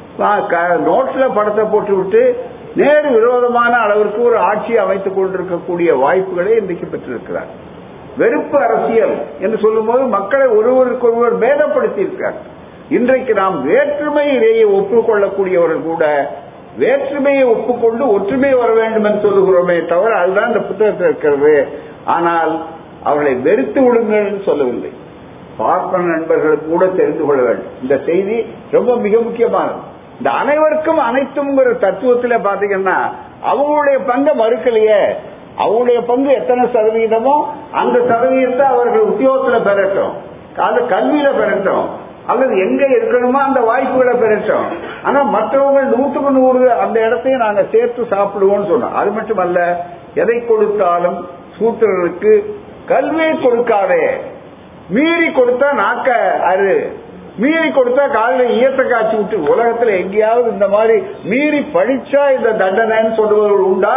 நோட்ஸ்ல படத்தை போட்டுவிட்டு நேரு விரோதமான அளவிற்கு ஒரு ஆட்சி அமைத்துக் கொண்டிருக்கக்கூடிய வாய்ப்புகளை இன்றைக்கு பெற்றிருக்கிறார் வெறுப்பு அரசியல் என்று சொல்லும்போது மக்களை ஒருவருக்கொருவர் பேதப்படுத்தி இருக்கிறார் இன்றைக்கு நாம் வேற்றுமையிலேயே ஒப்புக்கொள்ளக்கூடியவர்கள் கூட வேற்றுமையை ஒப்புக்கொண்டு ஒற்றுமை வர வேண்டும் என்று சொல்லுகிறோமே தவிர அதுதான் இந்த புத்தகத்தில் இருக்கிறது ஆனால் அவர்களை வெறுத்து விடுங்கள் என்று சொல்லவில்லை பார்ப்பன நண்பர்கள் கூட தெரிந்து கொள்ள வேண்டும் இந்த செய்தி ரொம்ப மிக முக்கியமானது இந்த அனைவருக்கும் அனைத்துங்கிற தத்துவத்தில் பாத்தீங்கன்னா அவங்களுடைய பங்கை மறுக்கலையே அவங்களுடைய பங்கு எத்தனை சதவீதமோ அந்த சதவீதத்தை அவர்கள் உத்தியோகத்தில் பெறட்டும் அது கல்வியில பெறட்டும் அல்லது எங்க இருக்கணுமோ அந்த வாய்ப்புகளை பெறட்டும் ஆனா மற்றவங்க நூற்றுக்கு நூறு அந்த இடத்தையும் நாங்க சேர்த்து சாப்பிடுவோம்னு சொன்னோம் அது மட்டுமல்ல எதை கொடுத்தாலும் சூத்திரருக்கு கல்வியை கொடுக்காதே மீறி கொடுத்தா நாக்க அரு மீறி கொடுத்தா காலையில ஈயத்தை காய்ச்சி விட்டு உலகத்துல எங்கேயாவது இந்த மாதிரி மீறி படிச்சா இந்த தண்டனைன்னு சொல்லுவர்கள் உண்டா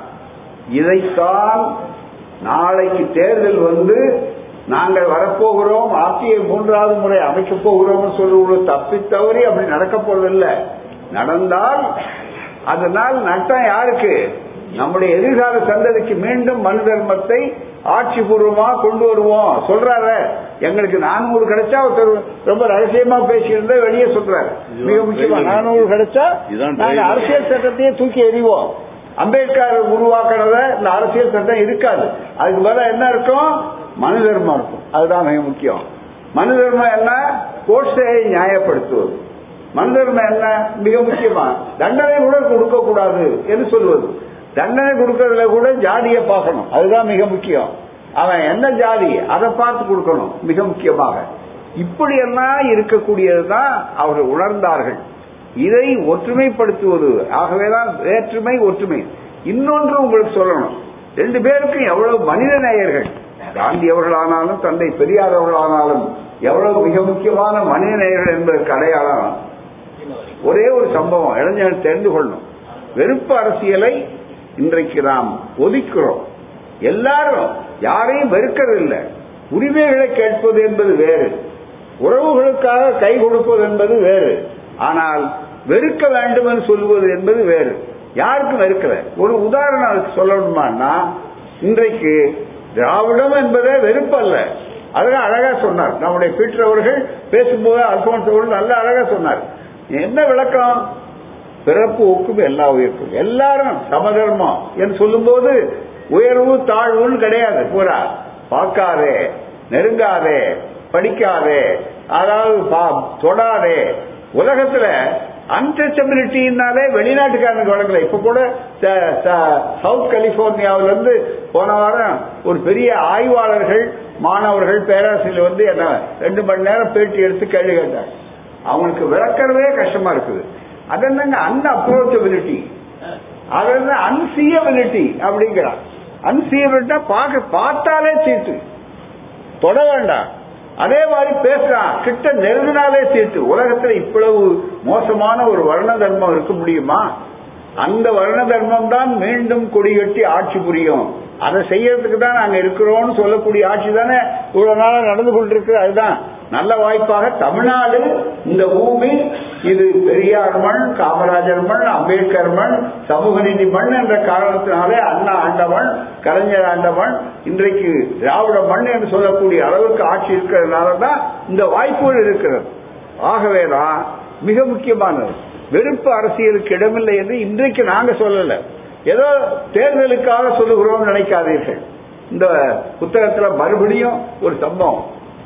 இதைத்தான் நாளைக்கு தேர்தல் வந்து நாங்கள் வரப்போகிறோம் ஆட்சியை மூன்றாவது முறை அமைக்கப் போகிறோம் சொல்லுவது தப்பி தவறி அப்படி நடக்க போவதில்லை நடந்தால் அதனால் நட்டம் யாருக்கு நம்முடைய எதிர்கால சந்ததிக்கு மீண்டும் மனு தர்மத்தை ஆட்சி பூர்வமா கொண்டு வருவோம் சொல்றாரு எங்களுக்கு நானூறு கிடைச்சா ஒருத்தர் ரொம்ப ரகசியமா பேசியிருந்தா வெளியே சொல்றாரு மிக முக்கியமா நானூறு கிடைச்சா இதான் நாங்க driver. அரசியல் சட்டத்தையே தூக்கி எறிவோம் அம்பேத்கர் உருவாக்குறத இந்த அரசியல் சட்டம் இருக்காது அதுக்கு பதிலா என்ன இருக்கும் மனு தர்மம் இருக்கும் அதுதான் மிக முக்கியம் மனு தர்மம் என்ன கோட்ஸையை நியாயப்படுத்துவது மனு தர்மம் என்ன மிக முக்கியமா தண்டனை கூட கொடுக்க கூடாது என்று சொல்வது தண்டனை கொடுக்கறதுல கூட ஜாதியை பார்க்கணும் அதுதான் மிக முக்கியம் அவன் என்ன ஜாதி அதை பார்த்து கொடுக்கணும் மிக முக்கியமாக இப்படியெல்லாம் இருக்கக்கூடியதுதான் அவர்கள் உணர்ந்தார்கள் இதை ஒற்றுமைப்படுத்துவது ஆகவேதான் வேற்றுமை ஒற்றுமை இன்னொன்று உங்களுக்கு சொல்லணும் ரெண்டு பேருக்கும் எவ்வளவு மனித நேயர்கள் காந்தி அவர்களானாலும் தந்தை பெரியார் அவர்களானாலும் எவ்வளவு மிக முக்கியமான மனித நேயர்கள் என்பதற்கு அடையாளம் ஒரே ஒரு சம்பவம் இளைஞர்கள் தெரிந்து கொள்ளணும் வெறுப்பு அரசியலை இன்றைக்கு நாம் ஒதுக்கிறோம் எல்லாரும் யாரையும் வெறுக்கவில்லை உரிமைகளை கேட்பது என்பது வேறு உறவுகளுக்காக கை கொடுப்பது என்பது வேறு ஆனால் வெறுக்க வேண்டும் என்று சொல்லுவது என்பது வேறு யாருக்கும் வெறுக்கல ஒரு உதாரணம் அதுக்கு சொல்லணுமான்னா இன்றைக்கு திராவிடம் என்பதே வெறுப்பல்ல அதெல்லாம் அழகா சொன்னார் நம்முடைய பீட்டர் அவர்கள் பேசும்போது அல்போன்ஸ் அவர்கள் நல்ல அழகா சொன்னார் என்ன விளக்கம் பிறப்பு ஒக்கும் எல்லா உயிர்க்கும் எல்லாரும் சமதர்மம் என்று சொல்லும்போது உயர்வு தாழ்வுன்னு கிடையாது பூரா பார்க்காதே நெருங்காதே படிக்காதே அதாவது பா- தொடாதே உலகத்துல அன்டச்சபிலிட்டினாலே வெளிநாட்டுக்காரனுக்கு வழங்கல இப்ப கூட ச- ச- சவுத் கலிபோர்னியாவில இருந்து போன வாரம் ஒரு பெரிய ஆய்வாளர்கள் மாணவர்கள் பேராசிரியர் வந்து என்ன ரெண்டு மணி நேரம் பேட்டி எடுத்து கேள்வி கேட்டாங்க அவங்களுக்கு விளக்கறதே கஷ்டமா இருக்குது அது என்னங்க அன் அப்ரோச்சபிலிட்டி அது என்ன அன்சியபிலிட்டி அப்படிங்கிறான் அன்சியபிலிட்டா பார்க்க பார்த்தாலே சீட்டு தொட வேண்டாம் அதே மாதிரி பேசுறான் கிட்ட நெருங்கினாலே சீட்டு உலகத்துல இவ்வளவு மோசமான ஒரு வர்ண தர்மம் இருக்க முடியுமா அந்த வர்ண தர்மம் தான் மீண்டும் கொடிகட்டி ஆட்சி புரியும் அதை செய்யறதுக்கு தான் நாங்க இருக்கிறோம்னு சொல்லக்கூடிய ஆட்சி தானே இவ்வளவு நாளா நடந்து கொண்டிருக்கு அதுதான் நல்ல வாய்ப்பாக தமிழ்நாடு இந்த பூமி இது பெரியார் மண் காமராஜர் மண் அம்பேத்கர் மண் சமூக நீதி மண் என்ற காரணத்தினாலே அண்ணா ஆண்ட மண் கலைஞர் ஆண்ட மண் இன்றைக்கு திராவிட மண் என்று சொல்லக்கூடிய அளவுக்கு ஆட்சி இருக்கிறதுனால தான் இந்த வாய்ப்புகள் இருக்கிறது ஆகவேதான் மிக முக்கியமானது வெறுப்பு அரசியலுக்கு இடமில்லை என்று இன்றைக்கு நாங்க சொல்லல ஏதோ தேர்தலுக்காக சொல்லுகிறோம் நினைக்காதீர்கள் இந்த புத்தகத்துல மறுபடியும் ஒரு சம்பவம்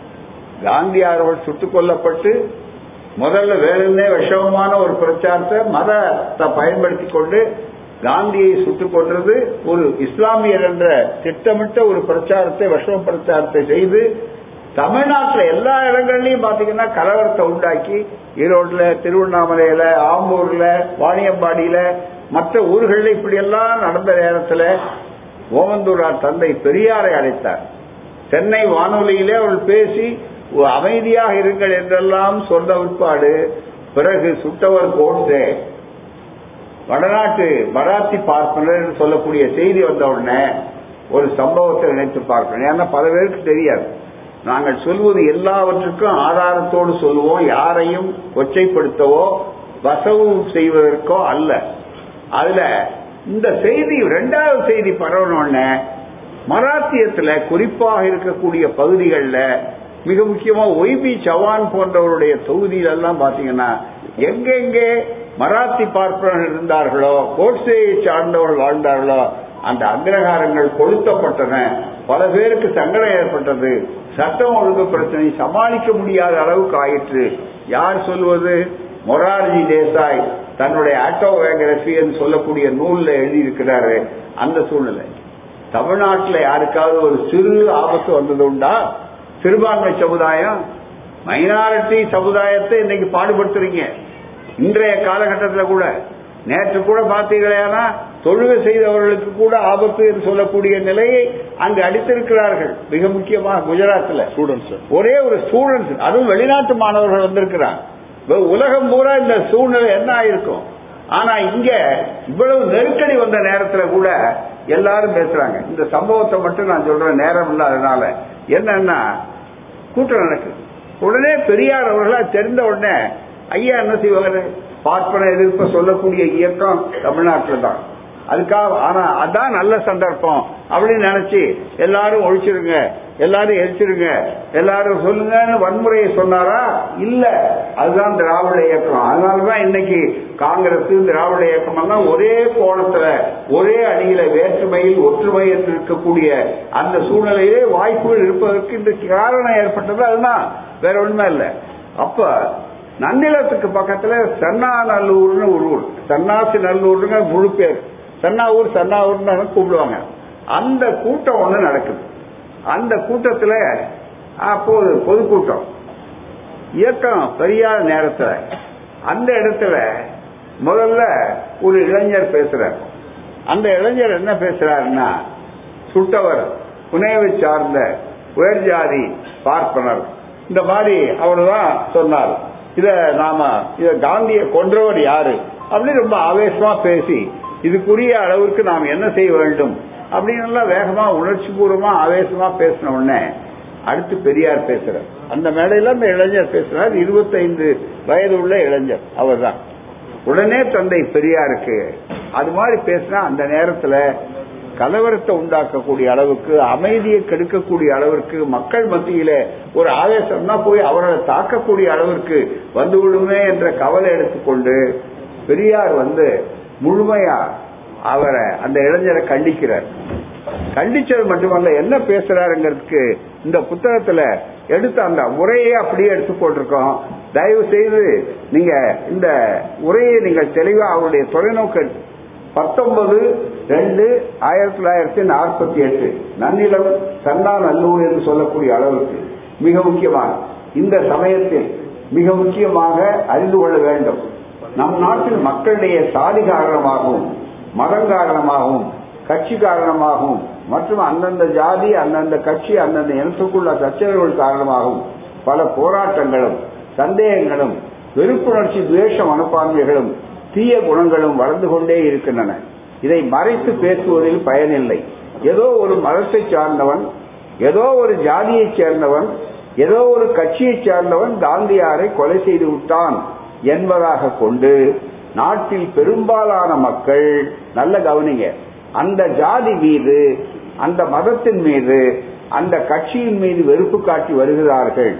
காந்தியார் அவர்கள் சுட்டுக் கொல்லப்பட்டு முதல்ல வேணும்னே விஷமமான ஒரு பிரச்சாரத்தை மதத்தை பயன்படுத்தி கொண்டு காந்தியை சுட்டுக் கொன்றது ஒரு இஸ்லாமியர் என்ற திட்டமிட்ட ஒரு பிரச்சாரத்தை விஷம பிரச்சாரத்தை செய்து தமிழ்நாட்டுல எல்லா இடங்கள்லயும் பாத்தீங்கன்னா கலவரத்தை உண்டாக்கி ஈரோடுல திருவண்ணாமலையில ஆம்பூர்ல வாணியம்பாடியில மற்ற ஊர்கள்ல இப்படி எல்லாம் நடந்த நேரத்துல ஓமந்தூரார் தந்தை பெரியாரை அழைத்தார் சென்னை வானொலியிலே அவள் பேசி அமைதியாக இருங்கள் என்றெல்லாம் சொன்ன உட்பாடு பிறகு சுட்டவர் கோட்ஸே வடநாட்டு மராத்தி பார்ப்பனர் என்று சொல்லக்கூடிய செய்தி வந்த உடனே ஒரு சம்பவத்தை நினைத்து பார்க்கணும் ஏன்னா பல பேருக்கு தெரியாது நாங்கள் சொல்வது எல்லாவற்றுக்கும் ஆதாரத்தோடு சொல்லுவோம் யாரையும் கொச்சைப்படுத்தவோ வசவு செய்வதற்கோ அல்ல அதுல இந்த செய்தி இரண்டாவது செய்தி பரவணும்னு மராத்தியத்துல குறிப்பாக இருக்கக்கூடிய பகுதிகளில் மிக முக்கியமா ஒய்பி சவான் போன்றவருடைய தொகுதியில எல்லாம் பாத்தீங்கன்னா எங்கெங்கே மராத்தி பார்ப்பனர்கள் இருந்தார்களோ கோட்சேயை சார்ந்தவர்கள் வாழ்ந்தார்களோ அந்த அக்ரஹாரங்கள் கொளுத்தப்பட்டன பல பேருக்கு சங்கடம் ஏற்பட்டது சட்டம் ஒழுங்கு பிரச்சனை சமாளிக்க முடியாத அளவுக்கு ஆயிற்று யார் சொல்வது மொரார்ஜி தேசாய் தன்னுடைய ஆட்டோபயோகிராபி என்று சொல்லக்கூடிய நூல்ல எழுதியிருக்கிறாரு அந்த சூழ்நிலை தமிழ்நாட்டில் யாருக்காவது ஒரு சிறு ஆபத்து வந்தது உண்டா சிறுபான்மை சமுதாயம் மைனாரிட்டி சமுதாயத்தை இன்னைக்கு பாடுபடுத்துறீங்க இன்றைய காலகட்டத்தில் கூட நேற்று கூட பார்த்தீங்களா தொழுகை செய்தவர்களுக்கு கூட ஆபத்து என்று சொல்லக்கூடிய நிலையை அங்கு அடித்திருக்கிறார்கள் மிக முக்கியமாக குஜராத்தில் ஸ்டூடெண்ட்ஸ் ஒரே ஒரு ஸ்டூடெண்ட்ஸ் அதுவும் வெளிநாட்டு மாணவர்கள் வந்திருக்கிறாங்க உலகம் பூரா இந்த சூழ்நிலை என்ன ஆயிருக்கும் ஆனா இங்க இவ்வளவு நெருக்கடி வந்த நேரத்துல கூட எல்லாரும் பேசுறாங்க இந்த சம்பவத்தை மட்டும் நான் சொல்றேன் நேரம் இல்லாதனால என்னன்னா கூட்டம் நடக்குது உடனே பெரியார் அவர்களா தெரிந்த உடனே ஐயா என்ன செய்வாங்க பார்ப்பன எதிர்ப்ப சொல்லக்கூடிய இயக்கம் தமிழ்நாட்டில் தான் அதுக்காக ஆனா அதான் நல்ல சந்தர்ப்பம் அப்படின்னு நினைச்சு எல்லாரும் ஒழிச்சிருங்க எல்லாரும் எரிச்சிருங்க எல்லாரும் சொல்லுங்கன்னு வன்முறையை சொன்னாரா இல்ல அதுதான் திராவிட இயக்கம் அதனாலதான் இன்னைக்கு காங்கிரஸ் திராவிட இயக்கம் எல்லாம் ஒரே கோணத்துல ஒரே அணியில வேற்றுமையில் ஒற்றுமை என்று இருக்கக்கூடிய அந்த சூழ்நிலையிலே வாய்ப்புகள் இருப்பதற்கு இந்த காரணம் ஏற்பட்டது அதுதான் வேற ஒண்ணுமே இல்ல அப்ப நன்னிலத்துக்கு பக்கத்துல சன்னாநல்லூர்னு ஒரு ஊர் சன்னாசி நல்லூர்னு முழு பேர் சன்னாவூர் சன்னாவூர்னு கூப்பிடுவாங்க அந்த கூட்டம் ஒண்ணு நடக்குது அந்த கூட்டத்துல அப்போது பொதுக்கூட்டம் இயக்கம் பெரியாத நேரத்துல அந்த இடத்துல முதல்ல ஒரு இளைஞர் பேசுறார் அந்த இளைஞர் என்ன பேசுறாருன்னா சுட்டவர் புனேவை சார்ந்த உயர்ஜாதி பார்ப்பனர் இந்த மாதிரி அவர் தான் சொன்னார் இத நாம இத காந்தியை கொன்றவர் யாரு அப்படின்னு ரொம்ப ஆவேசமா பேசி இதுக்குரிய அளவுக்கு நாம் என்ன செய்ய வேண்டும் அப்படின்னு எல்லாம் வேகமா உணர்ச்சி பூர்வமா ஆவேசமா பேசின உடனே அடுத்து பெரியார் பேசுறார் அந்த மேடையில அந்த இளைஞர் பேசுறார் இருபத்தைந்து வயது உள்ள இளைஞர் அவர் தான் உடனே தந்தை பெரியாருக்கு அது மாதிரி பேசினா அந்த நேரத்துல கலவரத்தை உண்டாக்கக்கூடிய அளவுக்கு அமைதியை கெடுக்கக்கூடிய அளவிற்கு மக்கள் மத்தியில ஒரு ஆவேசம்னா போய் அவர்களை தாக்கக்கூடிய அளவிற்கு வந்து விடுமே என்ற கவலை எடுத்துக்கொண்டு பெரியார் வந்து முழுமையா அவரை அந்த இளைஞரை கண்டிக்கிறார் கண்டிச்சது மட்டுமல்ல என்ன பேசுறாருங்கிறதுக்கு இந்த புத்தகத்துல எடுத்த அந்த உரையை அப்படியே எடுத்துக்கொண்டிருக்கோம் தயவு செய்து நீங்க இந்த உரையை நீங்கள் தெளிவா அவருடைய தொலைநோக்கு பத்தொன்பது ரெண்டு ஆயிரத்தி தொள்ளாயிரத்தி நாற்பத்தி எட்டு நன்னிலம் சன்னா நல்லூர் என்று சொல்லக்கூடிய அளவுக்கு மிக முக்கியமாக இந்த சமயத்தில் மிக முக்கியமாக அறிந்து கொள்ள வேண்டும் நம் நாட்டில் மக்களுடைய சாதி காரணமாகவும் மதம் காரணமாகவும் கட்சி காரணமாகவும் மற்றும் அந்தந்த ஜாதி அந்தந்த கட்சி அந்தந்த இனத்துக்குள்ள சச்சரவுகள் காரணமாகவும் பல போராட்டங்களும் சந்தேகங்களும் வெறுப்புணர்ச்சி துவேஷ மனப்பான்மைகளும் தீய குணங்களும் வளர்ந்து கொண்டே இருக்கின்றன இதை மறைத்து பேசுவதில் பயனில்லை ஏதோ ஒரு மதத்தை சார்ந்தவன் ஏதோ ஒரு ஜாதியை சேர்ந்தவன் ஏதோ ஒரு கட்சியை சார்ந்தவன் காந்தியாரை கொலை செய்து விட்டான் என்பதாக கொண்டு நாட்டில் பெரும்பாலான மக்கள் நல்ல கவனிங்க அந்த ஜாதி மீது அந்த மதத்தின் மீது அந்த கட்சியின் மீது வெறுப்பு காட்டி வருகிறார்கள்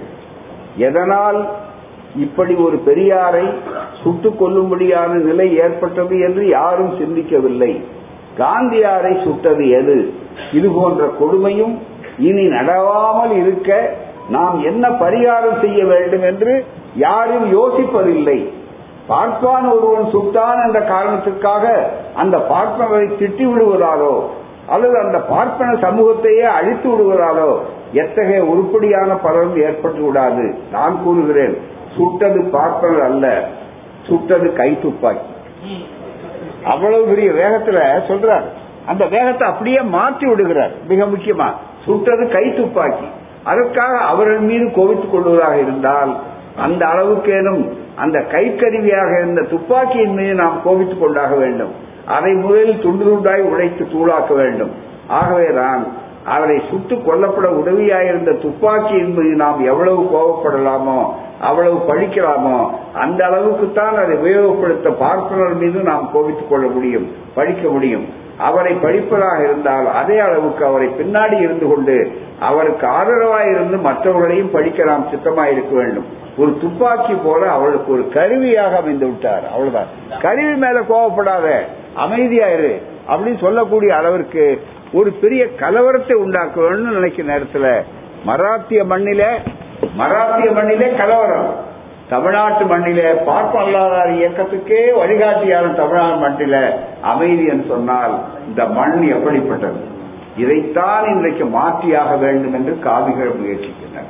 எதனால் இப்படி ஒரு பெரியாரை சுட்டுக் கொல்லும்படியான நிலை ஏற்பட்டது என்று யாரும் சிந்திக்கவில்லை காந்தியாரை சுட்டது எது இது போன்ற கொடுமையும் இனி நடவாமல் இருக்க நாம் என்ன பரிகாரம் செய்ய வேண்டும் என்று யாரும் யோசிப்பதில்லை பார்ப்பான் ஒருவன் சுட்டான் என்ற காரணத்திற்காக அந்த பார்ப்பனரை திட்டி விடுவதாலோ அல்லது அந்த பார்ப்பன சமூகத்தையே அழித்து விடுவதாலோ எத்தகைய உருப்படியான பலனும் ஏற்பட்டு விடாது நான் கூறுகிறேன் சுட்டது பார்ப்பனர் அல்ல சுட்டது கை துப்பாக்கி அவ்வளவு பெரிய வேகத்துல சொல்றார் அந்த வேகத்தை அப்படியே மாற்றி விடுகிறார் மிக முக்கியமா சுட்டது கை துப்பாக்கி அதற்காக அவர்கள் மீது கோவித்துக் கொள்வதாக இருந்தால் அந்த அளவுக்கேனும் அந்த கைக்கருவியாக இருந்த துப்பாக்கியின் மீது நாம் கோபித்துக் கொண்டாக வேண்டும் அதை முதலில் துண்டு துண்டாய் உடைத்து தூளாக்க வேண்டும் ஆகவேதான் அவரை சுட்டு கொல்லப்பட உதவியாயிருந்த துப்பாக்கியின் மீது நாம் எவ்வளவு கோபப்படலாமோ அவ்வளவு பழிக்கலாமோ அந்த அளவுக்குத்தான் அதை உபயோகப்படுத்த பார்ப்பனர் மீது நாம் கோபித்துக் கொள்ள முடியும் பழிக்க முடியும் அவரை பழிப்பதாக இருந்தால் அதே அளவுக்கு அவரை பின்னாடி இருந்து கொண்டு அவருக்கு ஆதரவாக இருந்து மற்றவர்களையும் படிக்க நாம் சித்தமாக இருக்க வேண்டும் ஒரு துப்பாக்கி போல அவளுக்கு ஒரு கருவியாக அமைந்து விட்டார் அவ்வளவுதான் கருவி மேல கோவப்படாத அமைதியா இரு அப்படின்னு சொல்லக்கூடிய அளவிற்கு ஒரு பெரிய கலவரத்தை உண்டாக்க வேணும்னு நினைக்கிற நேரத்துல மராத்திய மண்ணில மராத்திய மண்ணிலே கலவரம் தமிழ்நாட்டு மண்ணிலே பார்ப்ப அல்லாதார் இயக்கத்துக்கே வழிகாட்டியான தமிழ்நாடு மண்ணில அமைதி என்று சொன்னால் இந்த மண் எப்படிப்பட்டது இதைத்தான் இன்றைக்கு மாற்றியாக வேண்டும் என்று காவிகள் முயற்சிக்கின்றனர்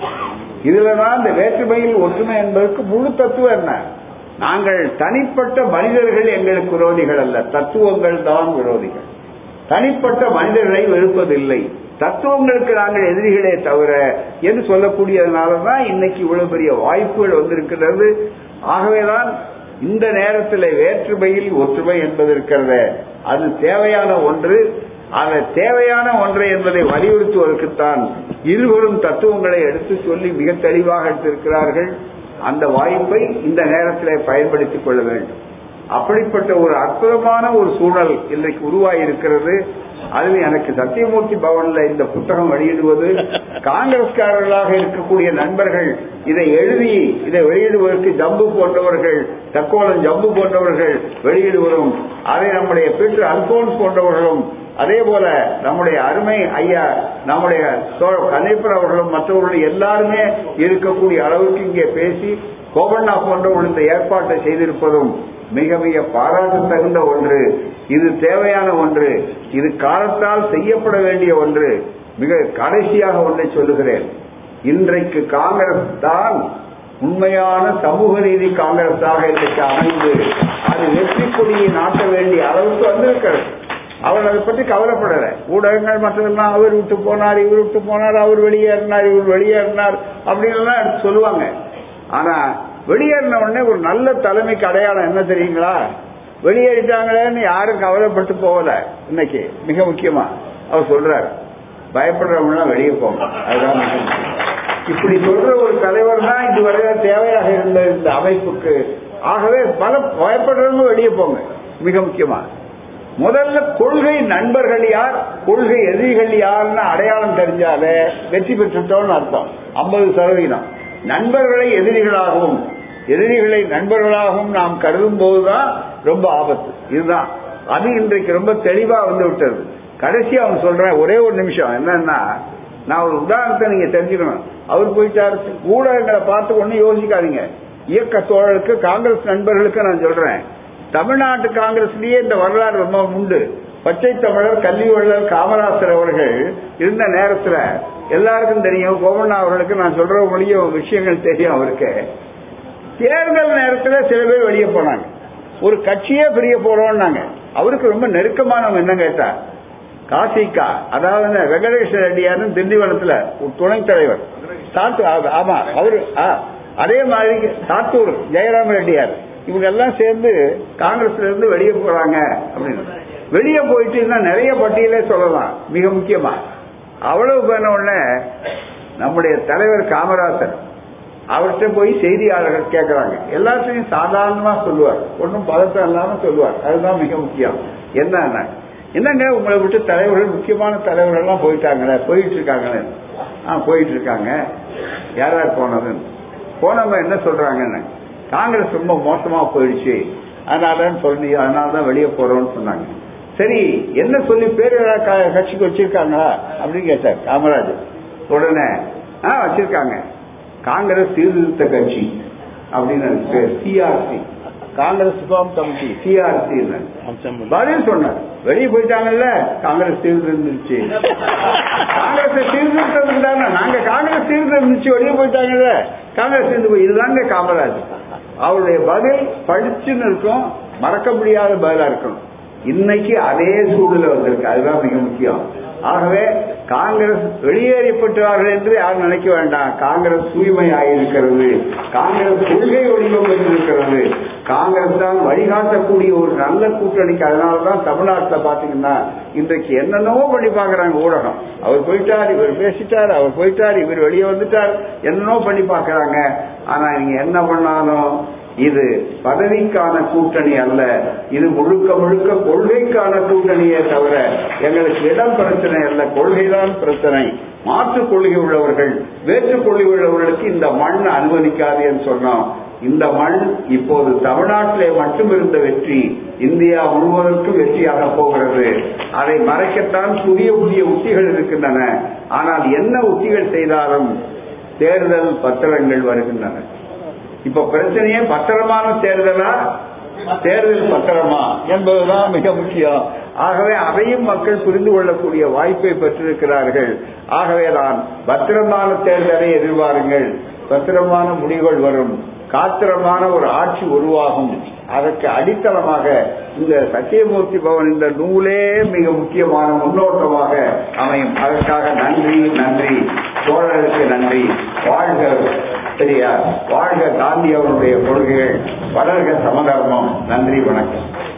இதுலதான் இந்த வேற்றுமையில் ஒற்றுமை என்பதற்கு முழு தத்துவம் என்ன நாங்கள் தனிப்பட்ட மனிதர்கள் எங்களுக்கு விரோதிகள் அல்ல தத்துவங்கள் தான் விரோதிகள் தனிப்பட்ட மனிதர்களை வெறுப்பதில்லை தத்துவங்களுக்கு நாங்கள் எதிரிகளே தவிர என்று சொல்லக்கூடியதுனாலதான் இன்னைக்கு இவ்வளவு பெரிய வாய்ப்புகள் வந்திருக்கிறது ஆகவேதான் இந்த நேரத்தில் வேற்றுமையில் ஒற்றுமை என்பது இருக்கிறத அது தேவையான ஒன்று அந்த தேவையான ஒன்றை என்பதை வலியுறுத்துவதற்குத்தான் இருவரும் தத்துவங்களை எடுத்து சொல்லி மிக தெளிவாக எடுத்திருக்கிறார்கள் அந்த வாய்ப்பை இந்த நேரத்தில் பயன்படுத்திக் கொள்ள வேண்டும் அப்படிப்பட்ட ஒரு அற்புதமான ஒரு சூழல் இன்றைக்கு உருவாகி இருக்கிறது அதில் எனக்கு சத்தியமூர்த்தி பவன்ல இந்த புத்தகம் வெளியிடுவது காங்கிரஸ்காரர்களாக இருக்கக்கூடிய நண்பர்கள் இதை எழுதி இதை வெளியிடுவதற்கு ஜம்பு போன்றவர்கள் தக்கோலம் ஜம்பு போன்றவர்கள் வெளியிடுவதும் அதை நம்முடைய பீட்டர் அல்போன்ஸ் போன்றவர்களும் அதே போல நம்முடைய அருமை ஐயா நம்முடைய கணேப்பர் அவர்களும் மற்றவர்களும் எல்லாருமே இருக்கக்கூடிய அளவுக்கு இங்கே பேசி கோபண்ணா போன்றவர்கள் இந்த ஏற்பாட்டை செய்திருப்பதும் மிக மிக பாராட்டு தகுந்த ஒன்று இது தேவையான ஒன்று இது காலத்தால் செய்யப்பட வேண்டிய ஒன்று மிக கடைசியாக ஒன்றை சொல்லுகிறேன் இன்றைக்கு காங்கிரஸ் தான் உண்மையான சமூக நீதி காங்கிரஸாக இன்றைக்கு அமைந்து அது வெற்றி கொடியை நாட்ட வேண்டிய அளவுக்கு வந்திருக்கிறது அவர் அதை பற்றி கவலைப்படல ஊடகங்கள் மற்றதெல்லாம் அவர் விட்டு போனார் இவர் விட்டு போனார் அவர் வெளியேறினார் இவர் வெளியேறினார் அப்படின்னு எல்லாம் எடுத்து சொல்லுவாங்க ஆனா வெளியேறின உடனே ஒரு நல்ல தலைமைக்கு அடையாளம் என்ன தெரியுங்களா வெளியேறிட்டாங்களேன்னு யாரும் கவலைப்பட்டு போகல இன்னைக்கு மிக முக்கியமா அவர் சொல்றாரு பயப்படுறவங்க வெளியே போங்க அதுதான் மிக முக்கியம் இப்படி சொல்ற ஒரு தலைவர் தான் இதுவரை தேவையாக இருந்த இந்த அமைப்புக்கு ஆகவே பல பயப்படுறவங்க வெளியே போங்க மிக முக்கியமா முதல்ல கொள்கை நண்பர்கள் யார் கொள்கை எதிரிகள் யாருன்னு அடையாளம் தெரிஞ்சாலே வெற்றி பெற்றுட்டோம்னு அர்த்தம் ஐம்பது சதவீதம் நண்பர்களை எதிரிகளாகவும் எதிரிகளை நண்பர்களாகவும் நாம் கருதும் போதுதான் ரொம்ப ஆபத்து இதுதான் அது இன்றைக்கு ரொம்ப தெளிவா வந்து விட்டது கடைசி அவன் சொல்றேன் ஒரே ஒரு நிமிஷம் என்னன்னா நான் ஒரு உதாரணத்தை நீங்க தெரிஞ்சுக்கணும் அவர் போயிட்டாரு ஊடகங்களை பார்த்து ஒன்னும் யோசிக்காதீங்க இயக்க தோழருக்கு காங்கிரஸ் நண்பர்களுக்கு நான் சொல்றேன் தமிழ்நாட்டு காங்கிரஸ்லயே இந்த வரலாறு ரொம்ப உண்டு பச்சை தமிழர் கல்வி வள்ளல் காமராசர் அவர்கள் இருந்த நேரத்துல எல்லாருக்கும் தெரியும் கோவண்ணா அவர்களுக்கு நான் சொல்ற மொழியும் விஷயங்கள் தெரியும் அவருக்கு தேர்தல் நேரத்துல சில பேர் வெளியே போனாங்க ஒரு கட்சியே பிரிய போறோம்னாங்க அவருக்கு ரொம்ப நெருக்கமானவங்க என்ன கேட்டா காசிகா அதாவது வெங்கடேஷ ரெட்டியார் திண்டிவனத்துல ஒரு துணைத் தலைவர் சாத்தூர் ஆமா அவரு அதே மாதிரி சாத்தூர் ஜெயராம ரெட்டியார் இவங்க எல்லாம் சேர்ந்து காங்கிரஸ்ல இருந்து வெளியே போறாங்க அப்படின்னு வெளியே போயிட்டு இன்னும் நிறைய பட்டியலே சொல்லலாம் மிக முக்கியமா அவ்வளவு பண்ண உடனே நம்முடைய தலைவர் காமராசர் அவர்கிட்ட போய் செய்தியாளர்கள் கேட்கறாங்க எல்லாத்தையும் சாதாரணமா சொல்லுவார் ஒன்றும் பதட்டம் இல்லாம சொல்லுவார் அதுதான் மிக முக்கியம் என்ன என்னங்க உங்களை விட்டு தலைவர்கள் முக்கியமான தலைவர்கள் எல்லாம் போயிட்டாங்களே போயிட்டு இருக்காங்களே ஆ போயிட்டு இருக்காங்க யார் யார் போனதுன்னு போனவங்க என்ன சொல்றாங்கன்னு காங்கிரஸ் ரொம்ப மோசமா போயிடுச்சு அதனால சொல்லி அதனாலதான் வெளியே போறோம்னு சொன்னாங்க சரி என்ன சொல்லி பேர் கட்சிக்கு வச்சிருக்காங்களா அப்படின்னு கேட்டார் காமராஜ் உடனே ஆ வச்சிருக்காங்க காங்கிரஸ் சீர்திருத்த கட்சி அப்படின்னு பேர் CRC Congress reform committee CRC பதில் சொன்னார் வெளியே போயிட்டாங்கல்ல காங்கிரஸ் சீர்திருந்துச்சு காங்கிரஸ் காங்கிரஸை சீர்திருத்தத்துக்கு தானே நாங்க காங்கிரஸ் சீர்திருந்துச்சு வெளியே போயிட்டாங்கல்ல காங்கிரஸ் இருந்து போய் இதுதாங்க காமராஜ் அவருடைய பதில் படிச்சுன்னு இருக்கும் மறக்க முடியாத பதிலா இருக்கும் இன்னைக்கு அதே சூழ்நிலை வந்திருக்கு அதுதான் மிக முக்கியம் ஆகவே காங்கிரஸ் வெளியேறப்பட்டார்கள் என்று யாரும் நினைக்க வேண்டாம் காங்கிரஸ் தூய்மையாயிருக்கிறது காங்கிரஸ் கொள்கை வடிவம் பெற்றிருக்கிறது காங்கிரஸ் தான் வழிகாட்டக்கூடிய ஒரு நல்ல கூட்டணிக்கு அதனாலதான் தமிழ்நாட்டில் பாத்தீங்கன்னா இன்றைக்கு என்னென்னவோ பண்ணி பாக்குறாங்க ஊடகம் அவர் போயிட்டார் இவர் பேசிட்டார் அவர் போயிட்டார் இவர் வெளியே வந்துட்டார் என்னென்னவோ பண்ணி பாக்குறாங்க ஆனா நீங்க என்ன பண்ணாலும் இது பதவிக்கான கூட்டணி அல்ல இது முழுக்க முழுக்க கொள்கைக்கான கூட்டணியே தவிர எங்களுக்கு இடம் பிரச்சனை அல்ல கொள்கைதான் பிரச்சனை மாற்றுக் கொள்கை உள்ளவர்கள் வேற்றுக் கொள்கை உள்ளவர்களுக்கு இந்த மண் அனுமதிக்காது என்று சொன்னோம் இந்த மண் இப்போது தமிழ்நாட்டிலே மட்டும் இருந்த வெற்றி இந்தியா முழுவதற்கும் வெற்றியாக போகிறது அதை மறைக்கத்தான் புதிய புதிய உத்திகள் இருக்கின்றன ஆனால் என்ன உத்திகள் செய்தாலும் தேர்தல் பத்திரங்கள் வருகின்றன இப்ப பிரச்சனையே பத்திரமான தேர்தலா தேர்தல் பத்திரமா என்பதுதான் மிக முக்கியம் ஆகவே அதையும் மக்கள் புரிந்து கொள்ளக்கூடிய வாய்ப்பை பெற்றிருக்கிறார்கள் ஆகவேதான் பத்திரமான தேர்தலை எதிர்பாருங்கள் பத்திரமான முடிவுகள் வரும் காத்திரமான ஒரு ஆட்சி உருவாகும் அதற்கு அடித்தளமாக இந்த சத்தியமூர்த்தி பவன் இந்த நூலே மிக முக்கியமான முன்னோட்டமாக அமையும் அதற்காக நன்றி நன்றி தோழருக்கு நன்றி வாழ்க பெரியார் வாழ்க காந்தி அவருடைய கொள்கைகள் வளர்க சமதர்மம் நன்றி வணக்கம்